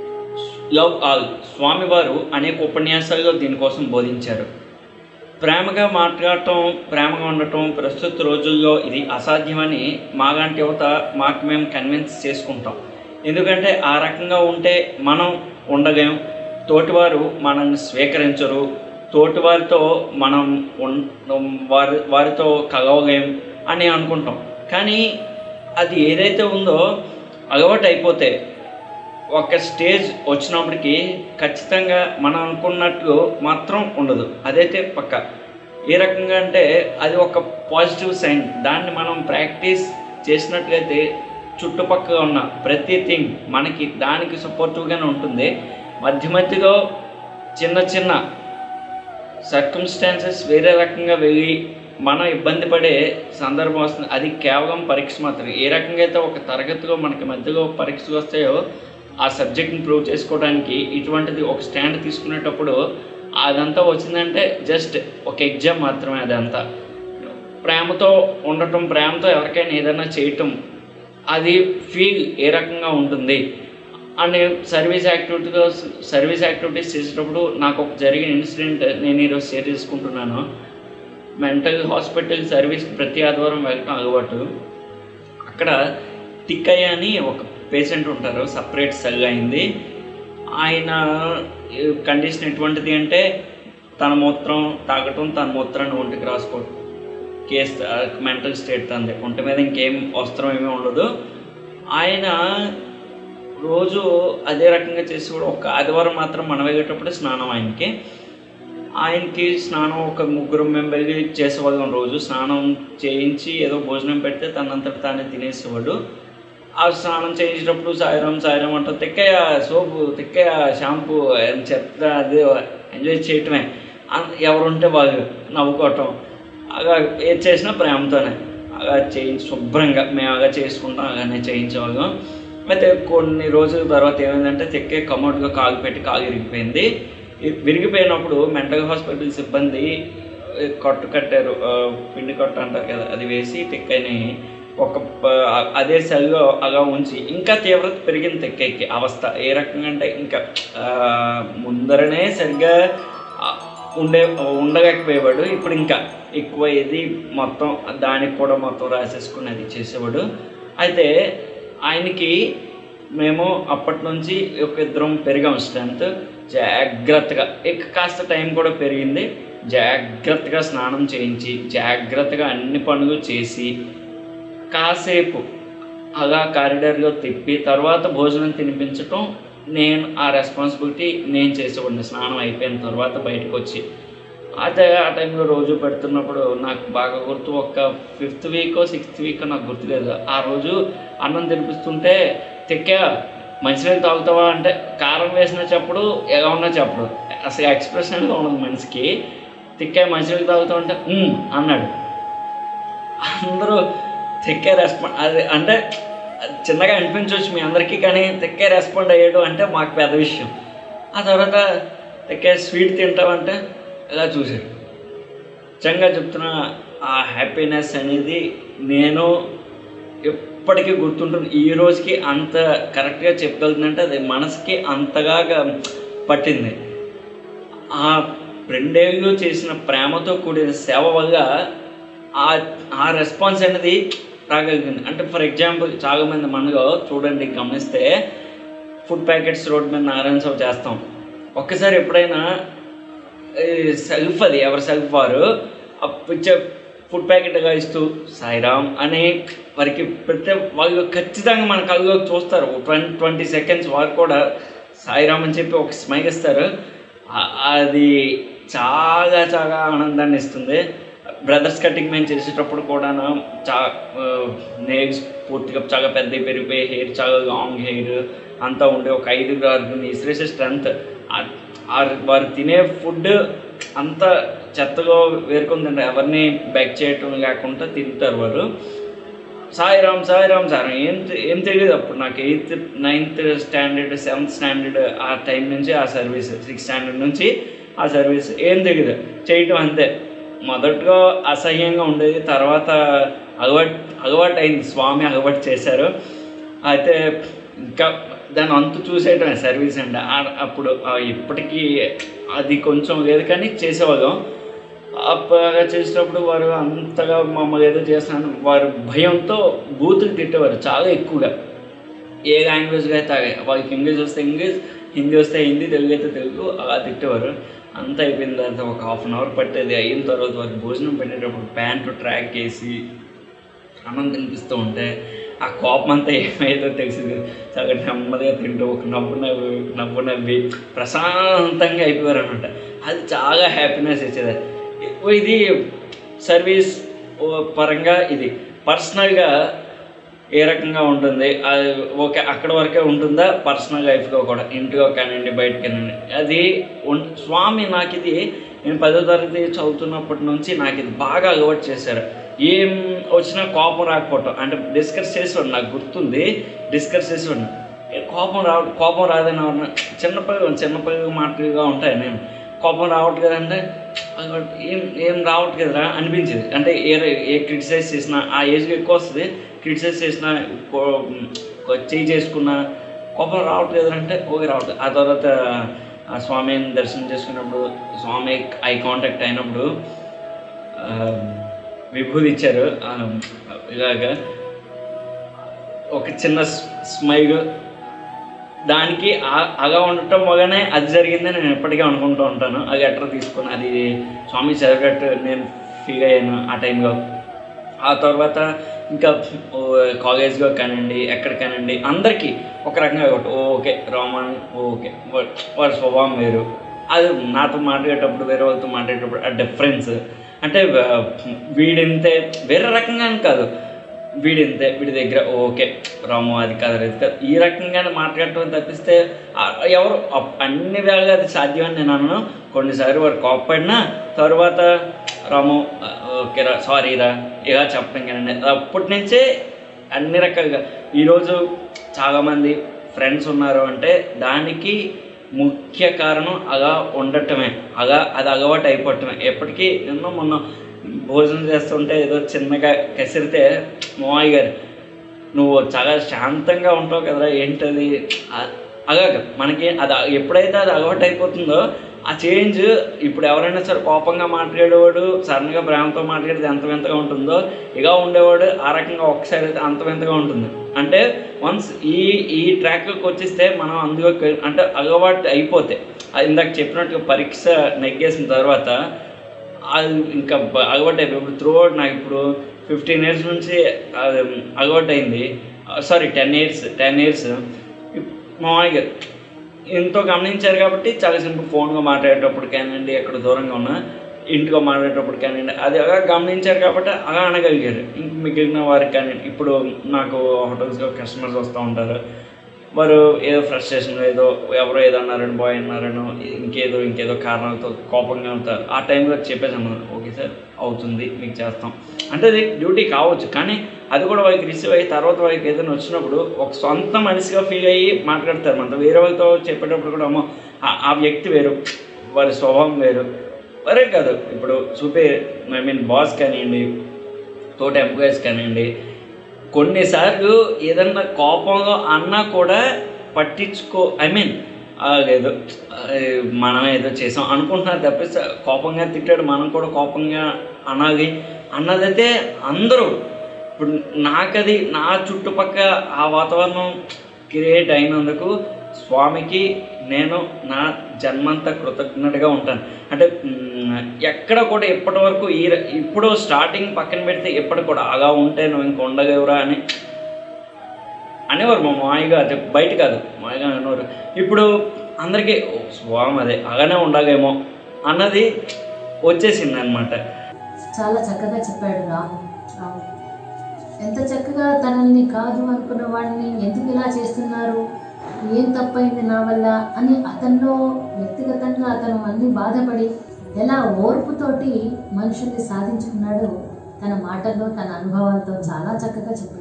లవ్ ఆల్ స్వామివారు అనేక ఉపన్యాసాల్లో దీనికోసం బోధించారు ప్రేమగా మాట్లాడటం ప్రేమగా ఉండటం ప్రస్తుత రోజుల్లో ఇది అసాధ్యమని మాలాంటి యువత మాకు మేము కన్విన్స్ చేసుకుంటాం ఎందుకంటే ఆ రకంగా ఉంటే మనం ఉండగం తోటివారు మనల్ని స్వీకరించరు తోటివారితో మనం ఉన్- వారి వారితో కలవగం అని అనుకుంటాం కానీ అది ఏదైతే ఉందో అలవాటు అయిపోతే ఒక స్టేజ్ వచ్చినప్పటికి ఖచ్చితంగా మనం అనుకున్నట్లు మాత్రం ఉండదు అదైతే పక్క ఏ రకంగా అంటే అది ఒక పాజిటివ్ సైన్ దాన్ని మనం ప్రాక్టీస్ చేసినట్లయితే చుట్టుపక్కల ఉన్న ప్రతి థింగ్ మనకి దానికి సపోర్టివ్గానే ఉంటుంది మధ్య మధ్యలో చిన్న చిన్న సర్కమ్స్టాన్సెస్ వేరే రకంగా వెళ్ళి మనం ఇబ్బంది పడే సందర్భం వస్తుంది అది కేవలం పరీక్ష మాత్రమే ఏ రకంగా అయితే ఒక తరగతిలో మనకి మధ్యలో పరీక్షలు వస్తాయో ఆ సబ్జెక్ట్ని ప్రూవ్ చేసుకోవడానికి ఇటువంటిది ఒక స్టాండ్ తీసుకునేటప్పుడు అదంతా వచ్చిందంటే జస్ట్ ఒక ఎగ్జామ్ మాత్రమే అదంతా ప్రేమతో ఉండటం ప్రేమతో ఎవరికైనా ఏదైనా చేయటం అది ఫీల్ ఏ రకంగా ఉంటుంది అండ్ సర్వీస్ యాక్టివిటీలో సర్వీస్ యాక్టివిటీస్ చేసేటప్పుడు నాకు ఒక జరిగిన ఇన్సిడెంట్ నేను ఈరోజు షేర్ చేసుకుంటున్నాను మెంటల్ హాస్పిటల్ సర్వీస్ ప్రతి ఆదివారం వెళ్ళటం అలవాటు అక్కడ తిక్కయ్య అని ఒక పేషెంట్ ఉంటారు సపరేట్ సెల్ అయింది ఆయన కండిషన్ ఎటువంటిది అంటే తన మూత్రం తాగటం తన మూత్రాన్ని ఒంటికి రాసుకోవటం కేస్ మెంటల్ స్టేట్ తంది ఒంటి మీద ఇంకేం వస్త్రం ఏమీ ఉండదు ఆయన రోజు అదే రకంగా చేసి కూడా ఒక ఆదివారం మాత్రం మనం వెళ్ళేటప్పుడు స్నానం ఆయనకి ఆయనకి స్నానం ఒక ముగ్గురు మేము వెళ్ళి చేసేవాళ్ళం రోజు స్నానం చేయించి ఏదో భోజనం పెడితే తనంతట తానే తినేసేవాడు ఆ స్నానం చేయించేటప్పుడు సాయిరాం సాయిరాం అంటారు తిక్కయ్య సోపు తిక్కయ్య షాంపూ అని చెప్తా అదే ఎంజాయ్ చేయటమే అన్- ఎవరుంటే వాళ్ళు నవ్వుకోవటం అలా ఏది చేసినా ప్రేమతోనే అలా చేయించి శుభ్రంగా మేము అలా చేసుకుంటాం అలానే చేయించేవాళ్ళం అయితే కొన్ని రోజుల తర్వాత ఏమైందంటే తెక్కే కమోడ్గా కాలు పెట్టి కాలు ఇరిగిపోయింది ఇ- విరిగిపోయినప్పుడు మెంటల్ హాస్పిటల్ సిబ్బంది ఆ, కట్టు కట్టారు ఆ, పిండి కట్టు అంటారు కదా అది వేసి తెక్కని ఒక ప- అదే సెల్లో అలా ఉంచి ఇంకా తీవ్రత పెరిగింది తెక్కకి అవస్థ ఏ రకంగా అంటే ఇంకా ఆ, ముందరనే సరిగ్గా ఆ, ఉండే ఉండలేకపోయేవాడు ఇప్పుడు ఇంకా ఎక్కువ ఇది మొత్తం దానికి కూడా మొత్తం రాసేసుకుని అది చేసేవాడు అయితే ఆయనకి మేము అప్పటి నుంచి ఒక ఇద్దరం పెరిగాం స్ట్రెంత్ జాగ్రత్తగా ఇక కాస్త టైం కూడా పెరిగింది జాగ్రత్తగా స్నానం చేయించి జాగ్రత్తగా అన్ని పనులు చేసి కాసేపు అలా కారిడార్లో తిప్పి తర్వాత భోజనం తినిపించటం నేను ఆ రెస్పాన్సిబిలిటీ నేను చేసేవాడిని స్నానం అయిపోయిన తర్వాత బయటకు వచ్చి అదే ఆ టైంలో రోజు పెడుతున్నప్పుడు నాకు బాగా గుర్తు ఒక ఫిఫ్త్ వీక్ సిక్స్త్ వీక్ నాకు గుర్తులేదు ఆ రోజు అన్నం తినిపిస్తుంటే తెక్కా మంచినీళ్ళు తాగుతావా అంటే కారం వేసిన చెప్పుడు ఎలా ఉన్నా చెప్పడు అసలు ఎక్స్ప్రెషన్ ఉండదు మనిషికి తిక్కే మంచినీళ్ళు తాగుతావు అంటే "ఉమ్" అన్నాడు అందరూ తెక్కే రెస్పాండ్ అది అంటే చిన్నగా అనిపించవచ్చు మీ అందరికీ కానీ తెక్కే రెస్పాండ్ అయ్యాడు అంటే మాకు పెద్ద విషయం ఆ తర్వాత తెక్కే స్వీట్ తింటామంటే ఇలా చూశాడు నిజంగా చెప్తున్నా ఆ హ్యాపీనెస్ అనేది నేను ఎప్పటికీ గుర్తుంటుంది ఈ రోజుకి అంత కరెక్ట్గా చెప్పగలుగుతుందంటే అది మనసుకి అంతగా పట్టింది ఆ రెండేళ్ళు చేసిన ప్రేమతో కూడిన సేవ వల్ల ఆ ఆ రెస్పాన్స్ అనేది రాగలిగింది అంటే ఫర్ ఎగ్జాంపుల్ చాలా మంది మనలో చూడండి గమనిస్తే ఫుడ్ ప్యాకెట్స్ రోడ్ మీద నారాయణ సర్వ్ చేస్తాం ఒక్కసారి ఎప్పుడైనా సెల్ఫ్ అది ఎవరి సెల్ఫ్ వారు ఆ పిచ్చే ఫుడ్ ప్యాకెట్గా ఇస్తూ సాయిరామ్ అని వారికి ప్రతి వాళ్ళు ఖచ్చితంగా మన కళ్ళలో చూస్తారు ట్వంటీ ట్వంటీ సెకండ్స్ వారు కూడా సాయిరామ్ అని చెప్పి ఒక స్మైల్ ఇస్తారు ఆ- అది చాలా చాలా ఆనందాన్ని ఇస్తుంది బ్రదర్స్ కటింగ్ మేము చేసేటప్పుడు కూడా చా నేల్స్ పూర్తిగా చాలా పెద్ద పెరిగిపోయి హెయిర్ చాలా లాంగ్ హెయిర్ అంతా ఉండే ఒక ఐదు ఆరుగురిని ఇసిరేసే స్ట్రెంత్ వారు తినే ఫుడ్ అంత చెత్తగా వేరుకుందండి ఎవరిని బ్యాక్ చేయటం లేకుండా తింటారు వారు సాయిరామ్ సాయిరామ్ సార్ ఏం తె- ఏం తెలియదు అప్పుడు నాకు eighth ninth standard seventh standard ఆ టైం నుంచి ఆ సర్వీస్ సిక్స్త్ స్టాండర్డ్ నుంచి ఆ సర్వీస్ ఏం తెలియదు చేయటం అంతే మొదట్లో అసహ్యంగా ఉండేది తర్వాత అలవాటు అలవాటు అయింది స్వామి అలవాటు చేశారు అయితే ఇంకా దాని అంతు చూసేయటమే సర్వీస్ అండి ఆ- అప్పుడు ఆ ఇప్పటికీ అది కొంచెం లేదు కానీ చేసేవాళ్ళం అప్పగా చేసేటప్పుడు వారు అంతగా మమ్మల్ని ఏదో చేస్తున్నాను వారు భయంతో బూతులు తిట్టేవారు చాలా ఎక్కువగా ఏ లాంగ్వేజ్గా అయితే ఆ- వాళ్ళకి ఇంగ్లీష్ వస్తే ఇంగ్లీష్ హిందీ వస్తే హిందీ తెలుగు అయితే తెలుగు అలా తిట్టేవారు అంతా అయిపోయిన తర్వాత ఒక హాఫ్ అన్ అవర్ పట్టేది అయిన తర్వాత వారికి భోజనం పెట్టేటప్పుడు ప్యాంట్ ట్రాక్ వేసి అన్నం తినిపిస్తూ ఉంటే ఆ కోపం అంతా ఏమైందో తెలిసింది చాలా నెమ్మదిగా తింటూ ఒక నవ్వు నవ్వు నవ్వు నవ్వి ప్రశాంతంగా అయిపోయారు అనమాట అది చాలా హ్యాపీనెస్ ఇచ్చేది ఇది సర్వీస్ పరంగా ఇది పర్సనల్గా ఏ రకంగా ఉంటుంది అది ఓకే అక్కడ వరకే ఉంటుందా పర్సనల్ లైఫ్లో కూడా ఇంటిలో కానివ్వండి బయటకు కానివ్వండి అది ఉన్- స్వామి నాకు ఇది నేను పదో తరగతి చదువుతున్నప్పటి నుంచి నాకు ఇది బాగా అలవాటు చేశారు ఏం వచ్చినా కోపం రాకపోవటం అంటే డిస్కస్ చేసేవాడు నాకు గుర్తుంది డిస్కస్ చేసేవాడు ఏ కోపం రావ కోపం రాదని ఎవరన్నా చిన్నపిల్లలు చిన్నపిల్లలు మాటలుగా ఉంటాయి నేను కోపం రావట్లేదు అంటే ఏం ఏం రావట్లేదురా అనిపించేది అంటే ఏ ఏ క్రిటిసైజ్ చేసినా ఆ ఏజ్కి ఎక్కువ వస్తుంది క్రిటిసైజ్ చేసినా కో- కో- చేయి చేసుకున్నా కోపం రావట్లేదు అంటే ఓకే రావట్లేదు ఆ తర్వాత ఆ స్వామిని దర్శనం చేసుకున్నప్పుడు స్వామి ఐ కాంటాక్ట్ అయినప్పుడు ఆ, విభూది ఇచ్చారు ఆ, ఇలాగ ఒక చిన్న స్మైల్ దానికి ఆ- అలా ఉండటం వల్లనే అది జరిగిందని నేను ఎప్పటికీ అనుకుంటూ ఉంటాను అది ఎట్లా తీసుకొని అది స్వామి చదివేటట్టు నేను ఫీల్ అయ్యాను ఆ టైంలో ఆ తర్వాత ఇంకా ఓ, కాలేజ్లో కానివ్వండి ఎక్కడ కానివ్వండి అందరికీ ఒక రకంగా ఒకటి ఓకే రోమన్ ఓకే వా- వాడి స్వభావం వేరు అది నాతో మాట్లాడేటప్పుడు వేరే వాళ్ళతో మాట్లాడేటప్పుడు ఆ డిఫరెన్స్ అంటే ఆ, వీడింతే వేరే రకంగా అని కాదు వీడింతే వీడి దగ్గర ఓకే రాము అది కాదు అది కాదు ఈ రకంగానే మాట్లాడటం తప్పిస్తే ఆ, ఎవరు అప్- అన్ని వేళగా అది సాధ్యమని నేను అన్నాను కొన్నిసార్లు వాడు కోప్పడినా తర్వాత రాము ఆ, ఓకే రా సారీ రా ఇలా చెప్పడం కానీ అప్పటి నుంచే అన్ని రకాలుగా ఈరోజు చాలామంది ఫ్రెండ్స్ ఉన్నారు అంటే దానికి ముఖ్య కారణం అలా ఉండటమే అలా అది అలవాటు అయిపోవటమే ఎప్పటికీ ఎన్నో మొన్న భోజనం చేస్తుంటే ఏదో చిన్నగా కసిరితే మోయ్ గారు నువ్వు చాలా శాంతంగా ఉంటావు కదరా ఏంటది అ- అలా కాదు. మనకి అది ఎప్పుడైతే అది అలవాటు అయిపోతుందో ఆ చేంజ్ ఇప్పుడు ఎవరైనా సరే కోపంగా మాట్లాడేవాడు సడన్గా ప్రేమతో మాట్లాడితే ఎంత వింతగా ఉంటుందో ఇక ఉండేవాడు ఆ రకంగా ఒకసారి అయితే అంత వింతగా ఉంటుంది అంటే వన్స్ ఈ ఈ ట్రాక్కి వచ్చేస్తే మనం అందులో కె- అంటే అలవాటు అయిపోతే అది ఇందాక చెప్పినట్టుగా పరీక్ష నెగ్గేసిన తర్వాత అది ఇంకా బ- అలవాటు అయిపోయి ఇప్పుడు త్రూ అవుట్ నాకు ఇప్పుడు ఫిఫ్టీన్ ఇయర్స్ నుంచి అది అలవాటు అయింది sorry ten years ten years మామూలుగా ఎంతో గమనించారు కాబట్టి చాలా సింపుల్ ఫోన్గా మాట్లాడేటప్పుడు కానివ్వండి ఎక్కడ దూరంగా ఉన్నా ఇంటిలో మాట్లాడేటప్పుడు కానివ్వండి అది అలా గమనించారు కాబట్టి అలా అనగలిగారు ఇంక మిగిలిన వారికి కానీ ఇప్పుడు నాకు హోటల్స్లో కస్టమర్స్ వస్తూ ఉంటారు వారు ఏదో ఫ్రస్ట్రేషన్ ఏదో ఎవరో ఏదో అన్నారని బాయ్ అన్నారనో ఇంకేదో ఇంకేదో కారణాలతో కోపంగా ఉంటారు ఆ టైంలో చెప్పేసాను ఓకే సార్ అవుతుంది మీకు చేస్తాం అంటే అది డ్యూటీ కావచ్చు కానీ అది కూడా వాళ్ళకి రిసీవ్ అయ్యి తర్వాత వాళ్ళకి ఏదైనా వచ్చినప్పుడు ఒక సొంత మనిషిగా ఫీల్ అయ్యి మాట్లాడతారు మనతో వేరే వాళ్ళతో చెప్పేటప్పుడు కూడా అమ్మో ఆ- ఆ వ్యక్తి వేరు వారి స్వభావం వేరు వరే కాదు ఇప్పుడు చూపే ఐ మీన్ బాస్ కానివ్వండి తోటి ఎంప్లాయీస్ కానివ్వండి కొన్నిసార్లు ఏదన్నా కోపంలో అన్నా కూడా పట్టించుకో ఐ మీన్ లేదు మనం ఏదో చేసాం అనుకుంటున్నారు తప్పిస్తే కోపంగా తిట్టాడు మనం కూడా కోపంగా అనాలి అన్నదైతే అందరూ ఇప్పుడు నాకది నా చుట్టుపక్కల ఆ వాతావరణం క్రియేట్ అయినందుకు స్వామికి నేను నా జన్మంతా కృతజ్ఞతగా ఉంటాను అంటే మ్, ఎక్కడ కూడా ఇప్పటి వరకు ఈ ర- ఇప్పుడు స్టార్టింగ్ పక్కన పెడితే ఎప్పటి కూడా అలా ఉంటే నువ్వు ఇంక ఉండగలవురా అని అనేవారు మా మామయ్య అంటే బయట కాదు మామయ్య అనేవారు ఇప్పుడు అందరికీ "ఓ, స్వామి అదే అలానే ఉండాలేమో అన్నది వచ్చేసింది అనమాట చాలా చక్కగా చెప్పాడు రాము రాము ఎంత చక్కగా తనల్ని కాదు అనుకున్న వాడిని ఎందుకు ఇలా చేస్తున్నారు ఏం తప్పైంది నా వల్ల అని అతనిలో వ్యక్తిగతంగా అతను అన్ని బాధపడి ఎలా ఓర్పుతోటి మనుషుల్ని సాధించుకున్నాడో తన మాటల్లో తన అనుభవాలతో చాలా చక్కగా చెప్పాడు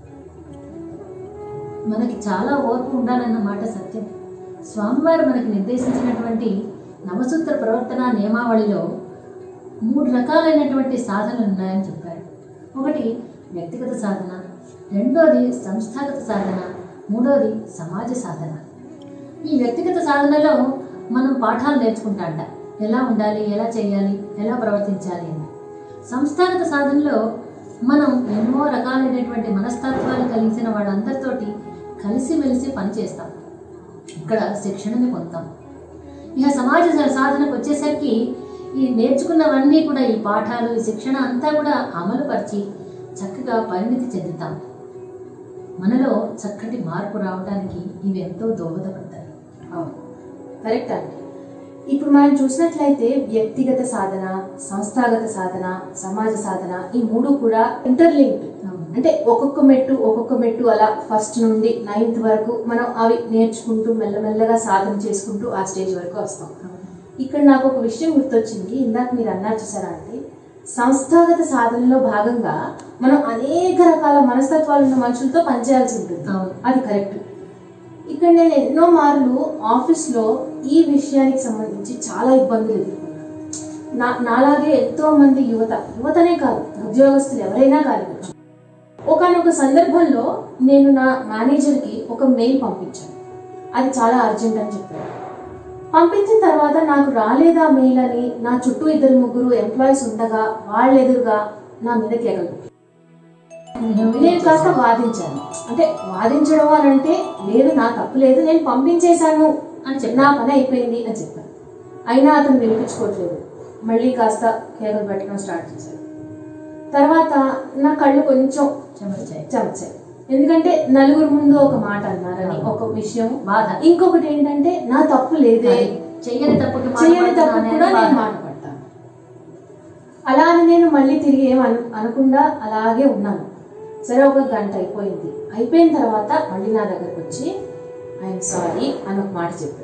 మనకి చాలా ఓర్పు ఉండాలన్న మాట సత్యం స్వామివారు మనకి నిర్దేశించినటువంటి నవసూత్ర ప్రవర్తన నియమావళిలో మూడు రకాలైనటువంటి సాధనలు ఉన్నాయని చెప్పారు ఒకటి వ్యక్తిగత సాధన రెండోది సంస్థాగత సాధన మూడోది సమాజ సాధన ఈ వ్యక్తిగత సాధనలో మనం పాఠాలు నేర్చుకుంటాంట ఎలా ఉండాలి ఎలా చేయాలి ఎలా ప్రవర్తించాలి అని సంస్థాగత సాధనలో మనం ఎన్నో రకాలైనటువంటి మనస్తత్వాలు కలిగిన వాళ్ళందరితోటి కలిసిమెలిసి పనిచేస్తాం ఇక్కడ శిక్షణని పొందుతాం ఇక సమాజ సా- సాధనకు వచ్చేసరికి ఈ నేర్చుకున్నవన్నీ కూడా ఈ పాఠాలు ఈ శిక్షణ అంతా కూడా అమలుపరిచి చక్కగా పరిణితి చెందుతాం మనలో చక్కటి మార్పు రావడానికి ఇవి ఎంతో దోహదపడతాయి అవును కరెక్ట్ అండి ఇప్పుడు మనం చూసినట్లయితే వ్యక్తిగత సాధన సంస్థాగత సాధన సమాజ సాధన ఈ మూడు కూడా ఇంటర్లింక్డ్ అవును. అంటే ఒక్కొక్క మెట్టు ఒక్కొక్క మెట్టు అలా ఫస్ట్ నుండి నైన్త్ వరకు మనం అవి నేర్చుకుంటూ మెల్లమెల్లగా సాధన చేసుకుంటూ ఆ స్టేజ్ వరకు వస్తాం ఇక్కడ నాకు ఒక విషయం గుర్తొచ్చింది ఇందాక మీరు అన్నారు చూసారా అంటే సంస్థాగత సాధనలో భాగంగా మనం అనేక రకాల మనస్తత్వాలు ఉన్న మనుషులతో పనిచేయాల్సి ఉంటుంది అవును. అది కరెక్ట్ ఇక్కడ నేను ఎన్నో మార్లు ఆఫీస్లో ఈ విషయానికి సంబంధించి చాలా ఇబ్బందులు ఎదుర్కొన్నాను నా నాలాగే ఎంతో మంది యువత యువతనే కాదు ఉద్యోగస్తులు ఎవరైనా కానివచ్చు ఒకనొక సందర్భంలో నేను నా మేనేజర్కి ఒక మెయిల్ పంపించాను అది చాలా అర్జెంట్ అని చెప్పాను పంపించిన తర్వాత నాకు రాలేదా మెయిల్ అని నా చుట్టూ ఇద్దరు ముగ్గురు ఎంప్లాయీస్ ఉండగా వాళ్ళ ఎదురుగా నా మీద కేకలు నేను కాస్త వాదించాను అంటే వాదించడం అని అంటే లేదు నా తప్పు లేదు నేను పంపించేశాను అని చెప్పి నా పని అయిపోయింది అని చెప్పాను అయినా అతను వినిపించుకోవట్లేదు మళ్ళీ కాస్త కేకలు పెట్టడం స్టార్ట్ చేశాడు తర్వాత నా కళ్ళు కొంచెం చెమర్చాయి చెమచాయి ఎందుకంటే నలుగురు ముందు ఒక మాట అన్నారని ఒక విషయం బాధ ఇంకొకటి ఏంటంటే నా తప్పు లేదే అది చెయ్యని తప్పుకి మాట చేయని తప్పు పడుతున్నానే కూడా నేను బాధ. మాట పడతాను అలా అని నేను మళ్ళీ తిరిగి ఏం అను అనకుండా అలాగే ఉన్నాను సరే ఒక గంట అయిపోయింది అయిపోయిన తర్వాత మళ్ళీ నా దగ్గరకు వచ్చి ఐఎమ్ సారీ అని ఒక మాట చెప్పాడు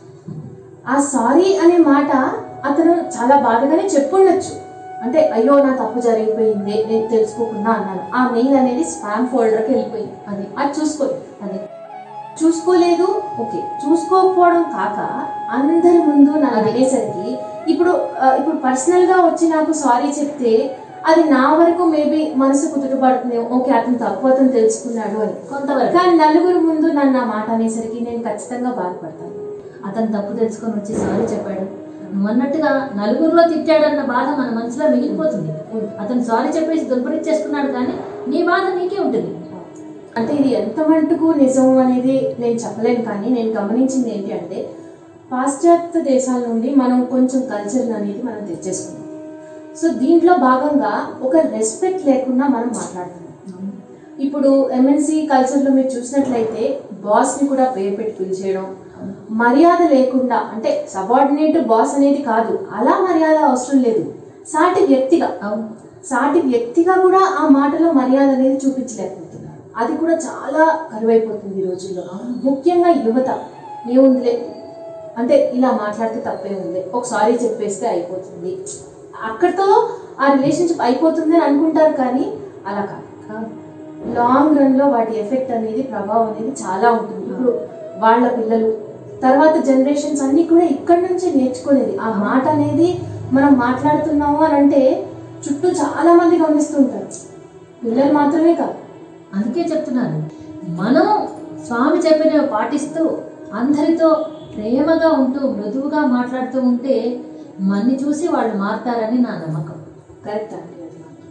ఆ సారీ అనే మాట అతను చాలా బాధగానే చెప్పుండొచ్చు అంటే అయ్యో నా తప్పు జరిగిపోయింది నేను తెలుసుకోకుండా అన్నాను ఆ మెయిల్ అనేది స్పామ్ ఫోల్డర్కి వెళ్ళిపోయింది అది అది చూసుకోలేదు అది చూసుకోలేదు ఓకే చూసుకోకపోవడం కాక అందరి ముందు నన్ను అనేసరికి ఇప్పుడు ఆ, ఇప్పుడు పర్సనల్ గా వచ్చి నాకు సారీ చెప్తే అది నా వరకు మేబీ మనసు కుదుటపడుతుంది ఓకే అతను తప్పు అతను తెలుసుకున్నాడు అని కొంతవరకు కానీ నలుగురు ముందు నన్ను ఆ మాట అనేసరికి నేను ఖచ్చితంగా బాధపడతాను అతను తప్పు తెలుసుకొని వచ్చి సారీ చెప్పాడు నువ్వు అన్నట్టుగా నలుగురిలో తిట్టాడన్న బాధ మన మనసులో మిగిలిపోతుంది అతను సారీ చెప్పేసి దుర్పరిచేసుకున్నాడు కానీ నీ బాధ నీకే ఉంటుంది అంటే ఇది ఎంత మటుకు నిజం అనేది నేను చెప్పలేను కానీ నేను గమనించింది ఏంటి అంటే పాశ్చాత్య దేశాల నుండి మనం కొంచెం కల్చర్ అనేది మనం తెచ్చేసుకున్నాం సో దీంట్లో భాగంగా ఒక రెస్పెక్ట్ లేకుండా మనం మాట్లాడుతున్నాం ఇప్పుడు ఎంఎన్సి కల్చర్లో మీరు చూసినట్లయితే బాస్ని కూడా పేరు పెట్టి పిలిచేయడం మర్యాద లేకుండా అంటే సబార్డినేట్ బాస్ అనేది కాదు అలా మర్యాద అవసరం లేదు సాటి వ్యక్తిగా అవును సాటి వ్యక్తిగా కూడా ఆ మాటలో మర్యాద అనేది చూపించలేకపోతున్నారు అది కూడా చాలా కరువైపోతుంది ఈ రోజుల్లో ముఖ్యంగా యువత ఏముందిలే అంటే ఇలా మాట్లాడితే తప్పే ఉంది ఒకసారి చెప్పేస్తే అయిపోతుంది అక్కడితో ఆ రిలేషన్షిప్ అయిపోతుంది అని అనుకుంటారు కానీ అలా కాదు కాదు. లాంగ్ రన్ లో వాటి ఎఫెక్ట్ అనేది ప్రభావం అనేది చాలా ఉంటుంది ఇప్పుడు వాళ్ళ పిల్లలు తర్వాత జనరేషన్స్ అన్ని కూడా ఇక్కడి నుంచే నేర్చుకునేది ఆ మాట అనేది మనం మాట్లాడుతున్నాము అని అంటే చుట్టూ చాలా మంది గమనిస్తుంటారు పిల్లలు మాత్రమే కాదు అందుకే చెప్తున్నాను మనం స్వామి చెప్పినవి పాటిస్తూ అందరితో ప్రేమగా ఉంటూ మృదువుగా మాట్లాడుతూ ఉంటే మన్ని చూసి వాళ్ళు మారుతారని నా నమ్మకం కరెక్ట్ అండి అది మాత్రం.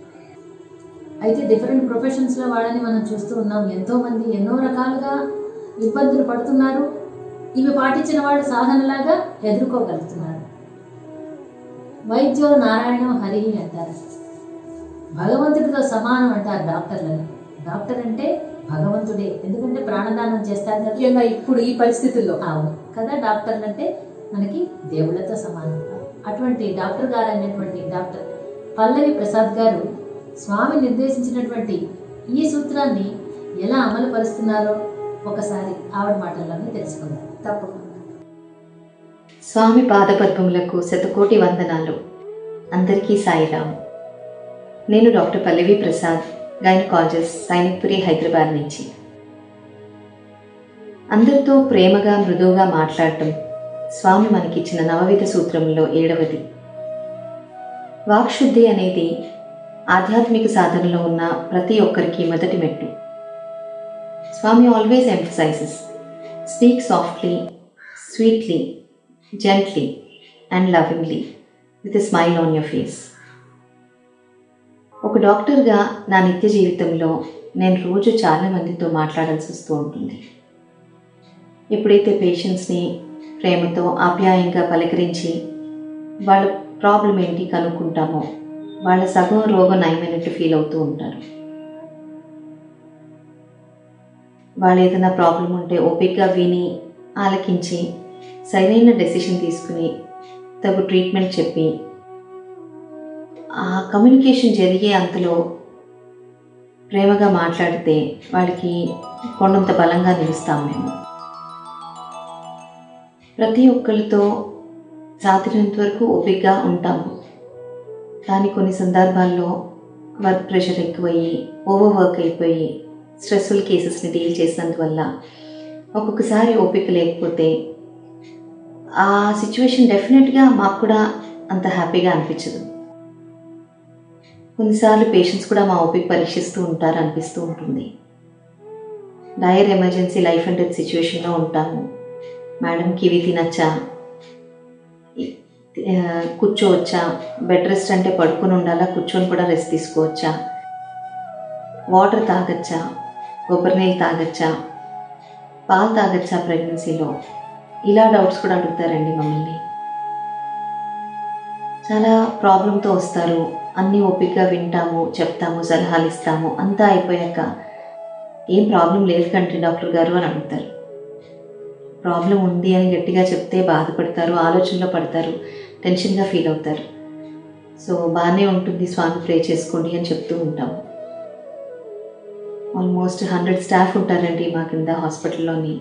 అయితే డిఫరెంట్ ప్రొఫెషన్స్లో వాళ్ళని మనం చూస్తూ ఉన్నాం ఎంతో మంది ఎన్నో రకాలుగా ఇబ్బందులు పడుతున్నారు ఇవి పాటించిన వాళ్ళు సాధనలాగా ఎదుర్కోగలుగుతున్నారు వైద్యో నారాయణ హరి అంటారు భగవంతుడితో సమానం అంటారు డాక్టర్లను డాక్టర్ అంటే భగవంతుడే ఎందుకంటే ప్రాణదానం చేస్తారు కదా ముఖ్యంగా ఇప్పుడు ఈ పరిస్థితుల్లో అవును కదా డాక్టర్లు అంటే మనకి దేవుళ్ళతో సమానం అటువంటి డాక్టర్ గారు అనేటువంటి డాక్టర్ పల్లవి ప్రసాద్ గారు స్వామి నిర్దేశించినటువంటి ఈ సూత్రాన్ని ఎలా అమలు పరుస్తున్నారో ఒకసారి ఆవిడ మాటల్లోనే తెలుసుకుందాం తప్పకుండా స్వామి పాదపద్మములకు శతకోటి వందనాలు అందరికీ సాయిరాం నేను డాక్టర్ పల్లవి ప్రసాద్ గైనకాలజిస్ట్ సైనిక్పురి హైదరాబాద్ నుంచి అందరితో ప్రేమగా మృదువుగా మాట్లాడటం స్వామి మనకిచ్చిన నవవిధ సూత్రంలో ఏడవది వాక్శుద్ధి అనేది ఆధ్యాత్మిక సాధనలో ఉన్న ప్రతి ఒక్కరికి మొదటి మెట్టు Swami always emphasises speak softly sweetly gently and lovingly with a smile on your face. ఒక డాక్టర్గా నా నిత్య జీవితంలో నేను రోజు చాలా మందితో మాట్లాడాల్సి వస్తూ ఉంటుంది ఎప్పుడైతే పేషెంట్స్ని ప్రేమతో ఆప్యాయంగా పలకరించి వాళ్ళ ప్రాబ్లం ఏంటి కనుక్కుంటామో వాళ్ళ సగం రోగం నయమైనట్టు ఫీల్ అవుతూ ఉంటారు వాళ్ళు ఏదైనా ప్రాబ్లం ఉంటే ఓపిక్గా విని ఆలకించి సరైన డెసిషన్ తీసుకుని తగు ట్రీట్మెంట్ చెప్పి ఆ కమ్యూనికేషన్ జరిగే అంతలో ప్రేమగా మాట్లాడితే వాళ్ళకి కొండంత బలంగా నిలుస్తాం మేము ప్రతి ఒక్కరితో సాధ్యమైనంత వరకు ఓపికగా ఉంటాము కానీ కొన్ని సందర్భాల్లో వర్క్ ప్రెషర్ ఎక్కువయ్యి ఓవర్ వర్క్ అయిపోయి స్ట్రెస్ఫుల్ కేసెస్ని డీల్ చేసినందువల్ల ఒక్కొక్కసారి ఓపిక లేకపోతే ఆ సిచ్యువేషన్ డెఫినెట్గా మాకు కూడా అంత హ్యాపీగా అనిపించదు కొన్నిసార్లు పేషెంట్స్ కూడా మా ఓపిక పరీక్షిస్తూ ఉంటారు అనిపిస్తూ ఉంటుంది dire emergency life and death సిచ్యువేషన్లో ఉంటాము మేడంకి ఇవి తినచ్చా ఇ- ఆ, కూర్చోవచ్చా బెడ్ రెస్ట్ అంటే పడుకొని ఉండాలా కూర్చొని కూడా రెస్ట్ తీసుకోవచ్చా వాటర్ తాగచ్చా కొబ్బరి నీళ్ళు తాగచ్చా పాలు తాగచ్చా ప్రెగ్నెన్సీలో ఇలా డౌట్స్ కూడా అడుగుతారండి మమ్మల్ని చాలా ప్రాబ్లంతో వస్తారు అన్నీ ఓపికగా వింటాము చెప్తాము సలహాలు ఇస్తాము అంతా అయిపోయాక ఏం ప్రాబ్లం లేదు కంట్రీ డాక్టర్ గారు అని అడుగుతారు ప్రాబ్లం ఉంది అని గట్టిగా చెప్తే బాధపడతారు ఆలోచనలో పడతారు టెన్షన్గా ఫీల్ అవుతారు సో బాగానే ఉంటుంది స్వామి ప్రే చేసుకోండి అని చెప్తూ ఉంటాము ఆల్మోస్ట్ హండ్రెడ్ స్టాఫ్ ఉంటారండి మా కింద హాస్పిటల్లోని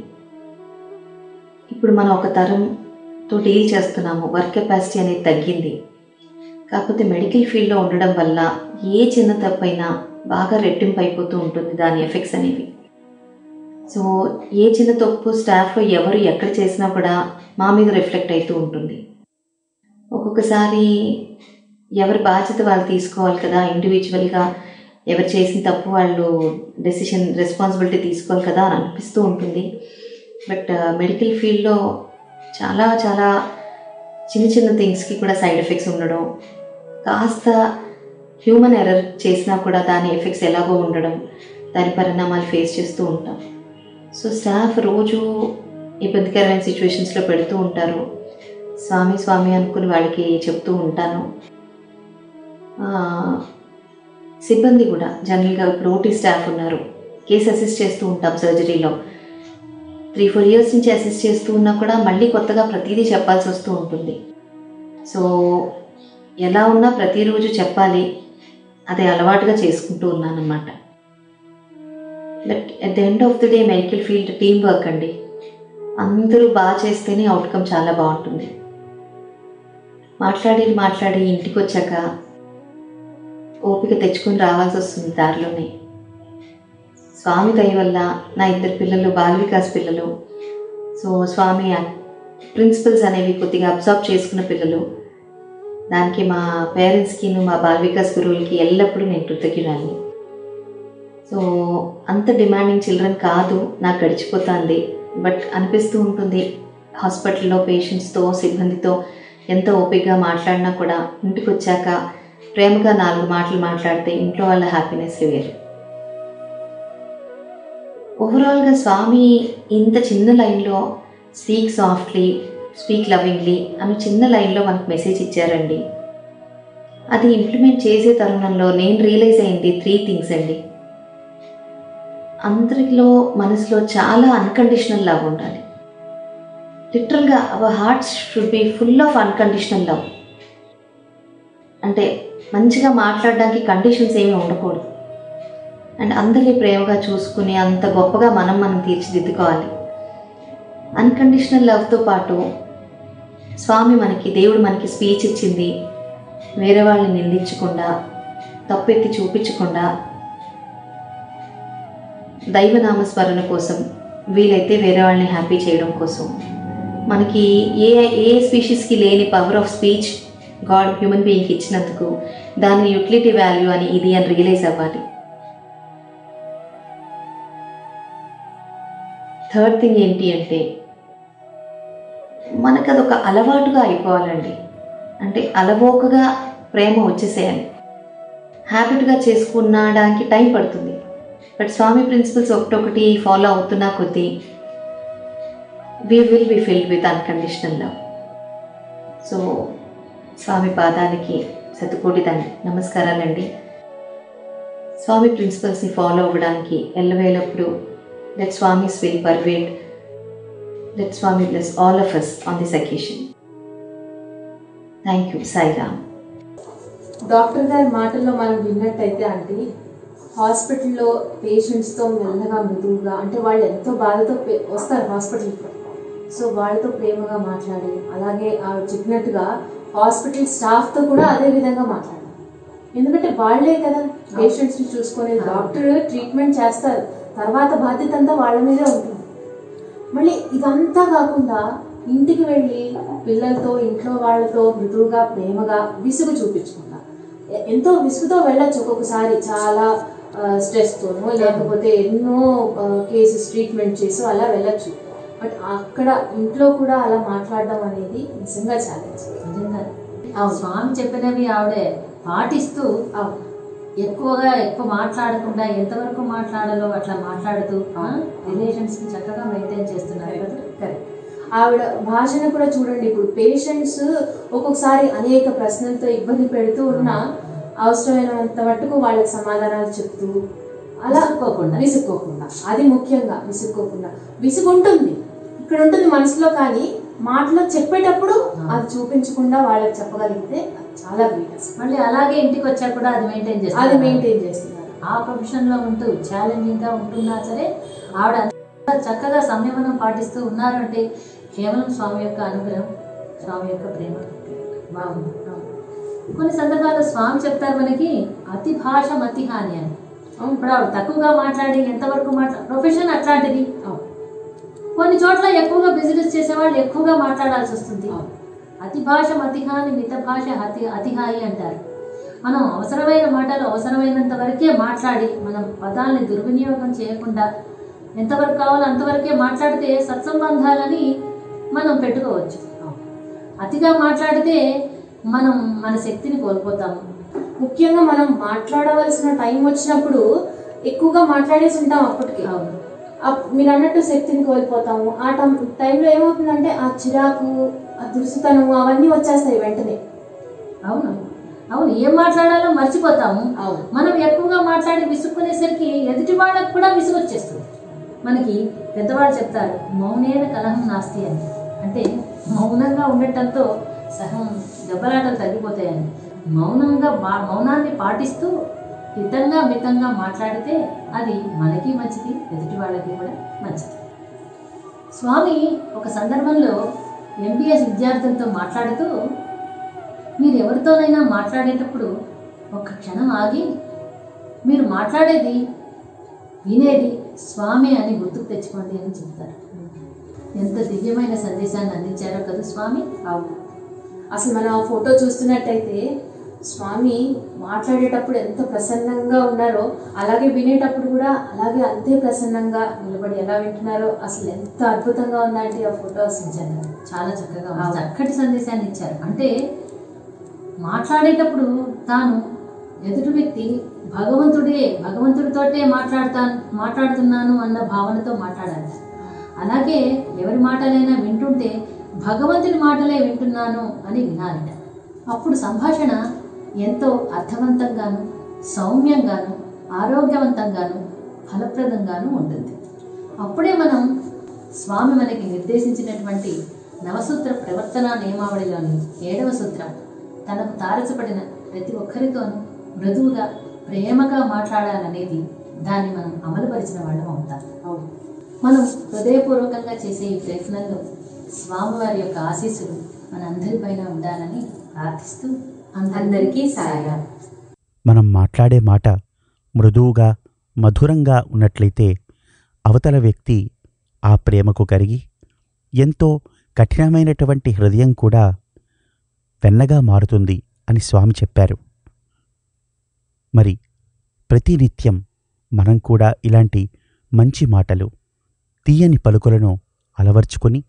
ఇప్పుడు మనం ఒక తరంతో డీల్ చేస్తున్నాము వర్క్ కెపాసిటీ అనేది తగ్గింది కాకపోతే మెడికల్ ఫీల్డ్లో ఉండడం వల్ల ఏ చిన్న తప్పైనా బాగా రెట్టింపు అయిపోతూ ఉంటుంది దాని ఎఫెక్ట్స్ అనేవి సో ఏ చిన్న తప్పు స్టాఫ్లో ఎవరు ఎక్కడ చేసినా కూడా మా మీద రిఫ్లెక్ట్ అవుతూ ఉంటుంది ఒక్కొక్కసారి ఎవరి బాధ్యత వాళ్ళు తీసుకోవాలి కదా ఇండివిజువల్గా ఎవరు చేసిన తప్పు వాళ్ళు డెసిషన్ రెస్పాన్సిబిలిటీ తీసుకోవాలి కదా అని అనిపిస్తూ ఉంటుంది బట్ మెడికల్ ఫీల్డ్లో చాలా చాలా చిన్న చిన్న థింగ్స్కి కూడా సైడ్ ఎఫెక్ట్స్ ఉండడం కాస్త హ్యూమన్ ఎర్రర్ చేసినా కూడా దాని ఎఫెక్ట్స్ ఎలాగో ఉండడం దాని పరిణామాలు ఫేస్ చేస్తూ ఉంటాం సో స్టాఫ్ రోజు ఇబ్బందికరమైన సిచ్యువేషన్స్లో పెడుతూ ఉంటారు స్వామి స్వామి అనుకుని వాళ్ళకి చెప్తూ ఉంటాను ఆ, సిబ్బంది కూడా జనరల్గా ఇప్పుడు ఓటీ స్టాఫ్ ఉన్నారు కేసు అసిస్ట్ చేస్తూ ఉంటాం సర్జరీలో త్రీ ఫోర్ ఇయర్స్ నుంచి అసిస్ట్ చేస్తూ ఉన్నా కూడా మళ్ళీ కొత్తగా ప్రతిదీ చెప్పాల్సి వస్తూ ఉంటుంది సో ఎలా ఉన్నా ప్రతిరోజు చెప్పాలి అది అలవాటుగా చేసుకుంటూ ఉన్నానన్నమాట but at the end of the day medical field team work అండి అందరూ బాగా చేస్తేనే అవుట్కమ్ చాలా బాగుంటుంది మాట్లాడి మాట్లాడి ఇంటికి వచ్చాక ఓపిక తెచ్చుకొని రావాల్సి వస్తుంది దారిలోనే స్వామి దయ వల్ల నా ఇద్దరు పిల్లలు బాల వికాస్ పిల్లలు సో స్వామి ప్రిన్సిపల్స్ అనేవి కొద్దిగా అబ్జర్వ్ చేసుకున్న పిల్లలు దానికి మా పేరెంట్స్కిను మా బాల వికాస్ గురువులకి ఎల్లప్పుడూ నేను కృతజ్ఞురాలి సో అంత డిమాండింగ్ చిల్డ్రన్ కాదు నాకు గడిచిపోతుంది బట్ అనిపిస్తూ ఉంటుంది హాస్పిటల్లో పేషెంట్స్తో సిబ్బందితో ఎంత ఓపికగా మాట్లాడినా కూడా ఇంటికి వచ్చాక ప్రేమగా నాలుగు మాటలు మాట్లాడితే ఇంట్లో వాళ్ళ హ్యాపీనెస్ వేరు ఓవరాల్గా స్వామి ఇంత చిన్న లైన్లో స్పీక్ సాఫ్ట్లీ స్పీక్ లవింగ్లీ అని చిన్న లైన్లో మనకు మెసేజ్ ఇచ్చారండి అది ఇంప్లిమెంట్ చేసే తరుణంలో నేను రియలైజ్ అయింది త్రీ థింగ్స్ అండి అందరిలో మనసులో చాలా అన్కండిషనల్ లవ్ ఉండాలి లిటరల్గా our hearts should be full of unconditional love అంటే మంచిగా మాట్లాడడానికి కండిషన్స్ ఏమీ ఉండకూడదు అండ్ అందరినీ ప్రేమగా చూసుకుని అంత గొప్పగా మనం మనం తీర్చిదిద్దుకోవాలి అన్కండిషనల్ లవ్తో పాటు స్వామి మనకి దేవుడు మనకి స్పీచ్ ఇచ్చింది వేరే వాళ్ళని నిందించకుండా తప్పెత్తి చూపించకుండా దైవనామస్మరణ కోసం వీలైతే వేరే వాళ్ళని హ్యాపీ చేయడం కోసం మనకి ఏ ఏ స్పీషీస్కి లేని power of speech God human బీయింగ్కి ఇచ్చినందుకు దాని యూటిలిటీ వాల్యూ అని ఇది అని రియలైజ్ అవ్వాలి థర్డ్ థింగ్ ఏంటి అంటే మనకు అదొక అలవాటుగా అయిపోవాలండి అంటే అలవోకగా ప్రేమ వచ్చేసేయాలి హ్యాబిట్గా చేసుకున్నడానికి టైం పడుతుంది బట్ స్వామి ప్రిన్సిపల్స్ ఒకటొకటి ఫాలో అవుతున్నా కొద్దీ we will be filled with unconditional love so Swami పాదానికి శతకోటి దండ నమస్కారాలండి స్వామి ప్రిన్సిపల్స్ని ఫాలో అవ్వడానికి ఎల్లవేళప్పుడు let Swami's will prevail let Swami bless all of us on this occasion thank you Sairam doctor గారి మాటల్లో మనం విన్నట్టయితే అంటే హాస్పిటల్లో పేషెంట్స్తో మెల్లగా మృదువుగా అంటే వాళ్ళు ఎంతో బాధతో పే- వస్తారు హాస్పిటల్కి సో వాళ్ళతో ప్రేమగా మాట్లాడి అలాగే ఆవిడ చెప్పినట్టుగా హాస్పిటల్ స్టాఫ్తో కూడా అదే విధంగా మాట్లాడాలి ఎందుకంటే వాళ్ళే కదా పేషెంట్స్ని చూసుకునే డాక్టర్ ట్రీట్మెంట్ చేస్తారు తర్వాత బాధ్యత అంతా వాళ్ళ మీదే ఉంటుంది మళ్ళీ ఇదంతా కాకుండా ఇంటికి వెళ్ళి పిల్లలతో ఇంట్లో వాళ్ళతో మృదువుగా ప్రేమగా విసుగు చూపించకుండా ఎ- ఎంతో విసుగుతో వెళ్ళొచ్చు ఒక్కొక్కసారి చాలా స్ట్రెస్తోనో లేకపోతే ఎన్నో కేసెస్ ట్రీట్మెంట్ చేసి అలా వెళ్ళొచ్చు బట్ అక్కడ ఇంట్లో కూడా అలా మాట్లాడడం అనేది నిజంగా ఛాలెంజ్ నిజంగా ఆ స్వామి చెప్పినవి ఆవిడే పాటిస్తూ ఎక్కువగా ఎక్కువ మాట్లాడకుండా ఎంతవరకు మాట్లాడాలో అట్లా మాట్లాడుతూ రిలేషన్స్ ని చక్కగా మెయింటైన్ చేస్తున్నారు కదా కరెక్ట్ ఆవిడ భాషను కూడా చూడండి ఇప్పుడు పేషెంట్స్ ఒక్కొక్కసారి అనేక ప్రశ్నలతో ఇబ్బంది పెడుతూ ఉన్నా అవసరమైనంత మట్టుకు వాళ్ళకి సమాధానాలు చెప్తూ అలా విసుక్కోకుండా. విసుక్కోకుండా అది ముఖ్యంగా విసుక్కోకుండా విసుగు ఉంటుంది ఇక్కడ ఉంటుంది మనసులో కానీ మాటలో చెప్పేటప్పుడు అది చూపించకుండా వాళ్ళకి చెప్పగలిగితే అది చాలా గ్రేట్ అసలు. మళ్ళీ అలాగే ఇంటికి వచ్చాక కూడా అది మెయింటైన్ అది చేస్తారు మెయింటైన్ చేస్తున్నారు ఆ ప్రొఫెషన్ లో ఉంటూ ఛాలెంజింగ్ గా ఉంటున్నా సరే ఆవిడ అంత చక్కగా సంయమనం పాటిస్తూ ఉన్నారు అంటే కేవలం స్వామి యొక్క అనుగ్రహం స్వామి యొక్క ప్రేమ బాగుంది కొన్ని సందర్భాల్లో స్వామి చెప్తారు మనకి అతి భాష మతి హాని అని ఇప్పుడు ఆవిడ తక్కువగా మాట్లాడి ఎంతవరకు మాట్లా ప్రొఫెషన్ అట్లాంటిది కొన్ని చోట్ల ఎక్కువగా బిజినెస్ చేసేవాళ్ళు ఎక్కువగా మాట్లాడాల్సి వస్తుంది అతి భాష మతిహాని మిత భాష అతి అతిహాయి అంటారు మనం అవసరమైన మాటలు అవసరమైనంత వరకే మాట్లాడి మనం పదాలని దుర్వినియోగం చేయకుండా ఎంతవరకు కావాలో అంతవరకే మాట్లాడితే సత్సంబంధాలని మనం పెట్టుకోవచ్చు అతిగా మాట్లాడితే మనం మన శక్తిని కోల్పోతాము ముఖ్యంగా మనం మాట్లాడవలసిన టైం వచ్చినప్పుడు ఎక్కువగా మాట్లాడేసి ఉంటాం అప్పటికి అవును అప్- మీరు అన్నట్టు శక్తిని కోల్పోతాము ఆ టైం టైంలో ఏమవుతుందంటే ఆ చిరాకు ఆ దురుసుతనము అవన్నీ వచ్చేస్తాయి వెంటనే అవును అవును ఏం మాట్లాడాలో మర్చిపోతాము అవును. మనం ఎక్కువగా మాట్లాడి విసుక్కునేసరికి ఎదుటి వాళ్ళకు కూడా విసుగు వచ్చేస్తుంది మనకి పెద్దవాళ్ళు చెప్తారు మౌనేన కలహం నాస్తి అని అంటే మౌనంగా ఉండటంతో సహం దెబ్బలాటలు తగ్గిపోతాయని మౌనంగా బా- మౌనాన్ని పాటిస్తూ హితంగా మితంగా మాట్లాడితే అది మనకి మంచిది ఎదుటి వాళ్ళకి కూడా మంచిది స్వామి ఒక సందర్భంలో ఎంబీఎస్ విద్యార్థులతో మాట్లాడుతూ మీరు ఎవరితోనైనా మాట్లాడేటప్పుడు ఒక్క క్షణం ఆగి మీరు మాట్లాడేది వినేది స్వామి అని గుర్తుకు తెచ్చుకోండి అని చెప్తారు ఎంత దివ్యమైన సందేశాన్ని అందించారో కదా స్వామి అవును అసలు మనం ఆ ఫోటో చూస్తున్నట్టయితే స్వామి మాట్లాడేటప్పుడు ఎంత ప్రసన్నంగా ఉన్నారో అలాగే వినేటప్పుడు కూడా అలాగే అంతే ప్రసన్నంగా నిలబడి ఎలా వింటున్నారో అసలు ఎంత అద్భుతంగా ఉందంటే ఆ ఫోటో అసలు నిజంగా చాలా చక్కగా ఉంది. చక్కటి సందేశాన్ని ఇచ్చారు అంటే మాట్లాడేటప్పుడు తాను ఎదుటి వ్యక్తి భగవంతుడే భగవంతుడితోటే మాట్లాడతాను మాట్లాడుతున్నాను అన్న భావనతో మాట్లాడాలి అలాగే ఎవరి మాటలైనా వింటుంటే భగవంతుడి మాటలే వింటున్నాను అని వినాలిట అప్పుడు సంభాషణ ఎంతో అర్థవంతంగాను సౌమ్యంగాను ఆరోగ్యవంతంగాను ఫలప్రదంగాను ఉంటుంది అప్పుడే మనం స్వామి మనకి నిర్దేశించినటువంటి నవసూత్ర ప్రవర్తన నియమావళిలోని ఏడవ సూత్రం తనకు తారసపడిన ప్రతి ఒక్కరితోనూ మృదువుగా ప్రేమగా మాట్లాడాలనేది దాన్ని మనం అమలుపరిచిన వాళ్ళం అవుతాం అవును మనం హృదయపూర్వకంగా చేసే ఈ ప్రయత్నంలో స్వామివారి యొక్క ఆశీస్సులు మన అందరిపైన ఉండాలని ప్రార్థిస్తూ అందరికీ సాయం మనం మాట్లాడే మాట మృదువుగా మధురంగా ఉన్నట్లయితే అవతల వ్యక్తి ఆ ప్రేమకు కరిగి ఎంతో కఠినమైనటువంటి హృదయం కూడా వెన్నగా మారుతుంది అని స్వామి చెప్పారు మరి ప్రతినిత్యం మనం కూడా ఇలాంటి మంచి మాటలు తీయని పలుకులను అలవర్చుకొని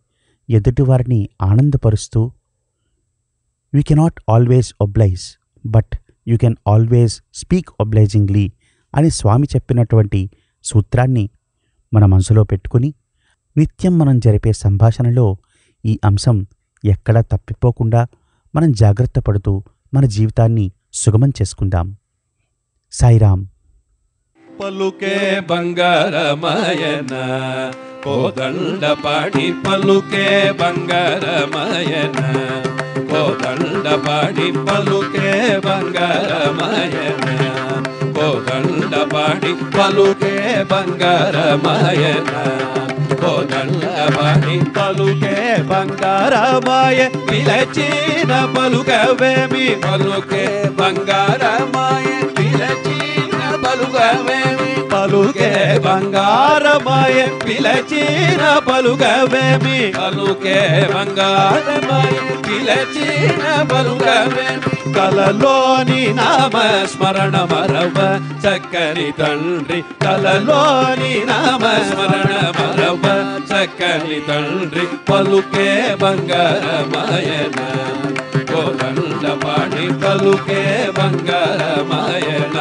ఎదుటివారిని ఆనందపరుస్తూ we cannot always oblige but you can always speak obligingly అని స్వామి చెప్పినటువంటి సూత్రాన్ని మన మనసులో పెట్టుకుని నిత్యం మనం జరిపే సంభాషణలో ఈ అంశం ఎక్కడా తప్పిపోకుండా మనం జాగ్రత్త పడుతూ మన జీవితాన్ని సుగమం చేసుకుందాం సాయిరామ్ పలుకే బంగారమయన కోదండ పాడి పలుకే బంగారమయన కోదండ పాడి పలుకే బంగారమయన కోదండ పాడి పలుకే బంగారమయన కోదండ పాడి పలుకే బంగారమాయ పిలచిన పలుకవేమి పలుకే బంగారమాయ పిలచిన పలుకవేమి పలుకే బంగారమాయ పిలచిన పలుకవేమి పలుకే బంగారమాయ పిలచిన పలుకవేమి కలలోని నామ స్మరణ మరవ చక్కని తండ్రి కలలోని నామ స్మరణ మరవ చక్కని తండ్రి పలుకే బంగారమాయన కోదండ పాడి పలుకే బంగారమాయన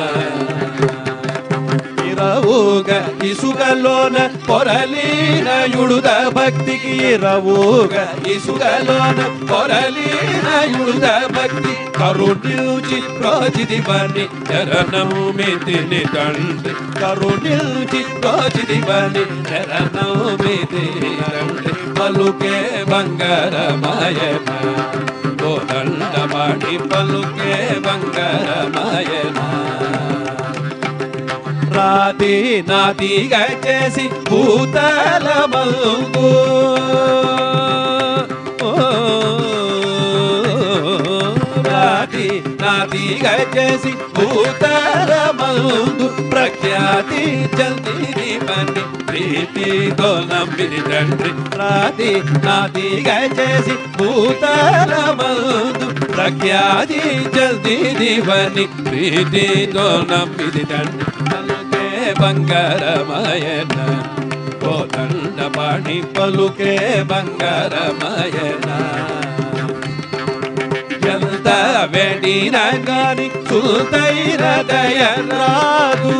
ఇరవుగ ఇసుకలోన పొరలీన యుడుద భక్తికి ఇరవుగ ఇసుకలోన పొరలీన యుడుద భక్తి కరుణిల్చి ప్రోజిది బని చరణము మితిని తండ్రి కరుణిల్చి ప్రోజిది బని చరణము మితిని తండ్రి పలుకే బంగారమాయన కోదండమాడి పలుకే బంగారమాయన రాతి నాతిగా చేసి భూతల మల్గు రాతి నాతిగా చేసి భూతల మల్గు ప్రఖ్యాతి జల్దీ పని ప్రీతితో నమ్మిది తండ్రి రాతి నాతిగా చేసి భూతల మల్గు ప్రఖ్యాతి జల్దీ దివని ప్రీతితో నమ్మిది తండ్రి పలుకే బంగారమయన కోదండ పాణి పలుకే బంగారమయన ఎంత వెడిన గాని సుతైన దయ రాదు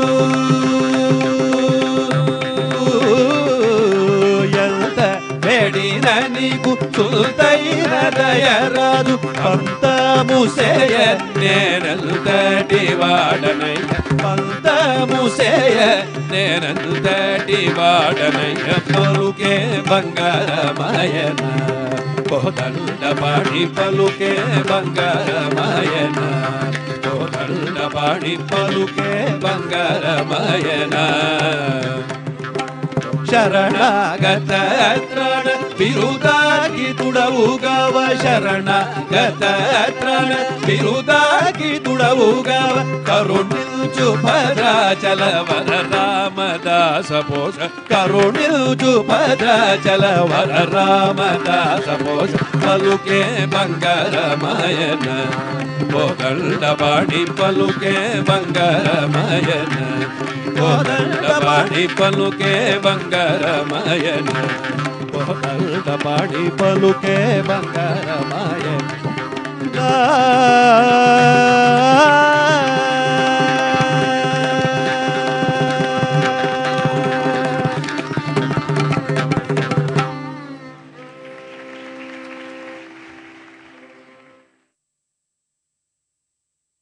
ఎంత వెడిన నీకు సుతైన దయ రాదు పంతము సేయ నేనంతటి వాడనయ్య పంతము సేయ నేనంతటి వాడనయ్య పలుకే బంగారమాయన కోదండ పాడి పలుకే బంగారమాయన కోదండ పాడి పలుకే బంగారమాయన శరణాగత త్రణ బిరుదాకి తుడవుగావ శరణాగత త్రణ బిరుదాకి తుడవుగావ కరుణిల్చు భద్రాచల వర రామదాస పోష కరుణిల్చు భద్రాచల వర రామదాస పోష పలుకే బంగారమాయన కోదండ పాడి పలుకే బంగారమాయన కోదండ పాడి పలుకే బంగారమాయన కోదండ పాడి పలుకే బంగారమాయన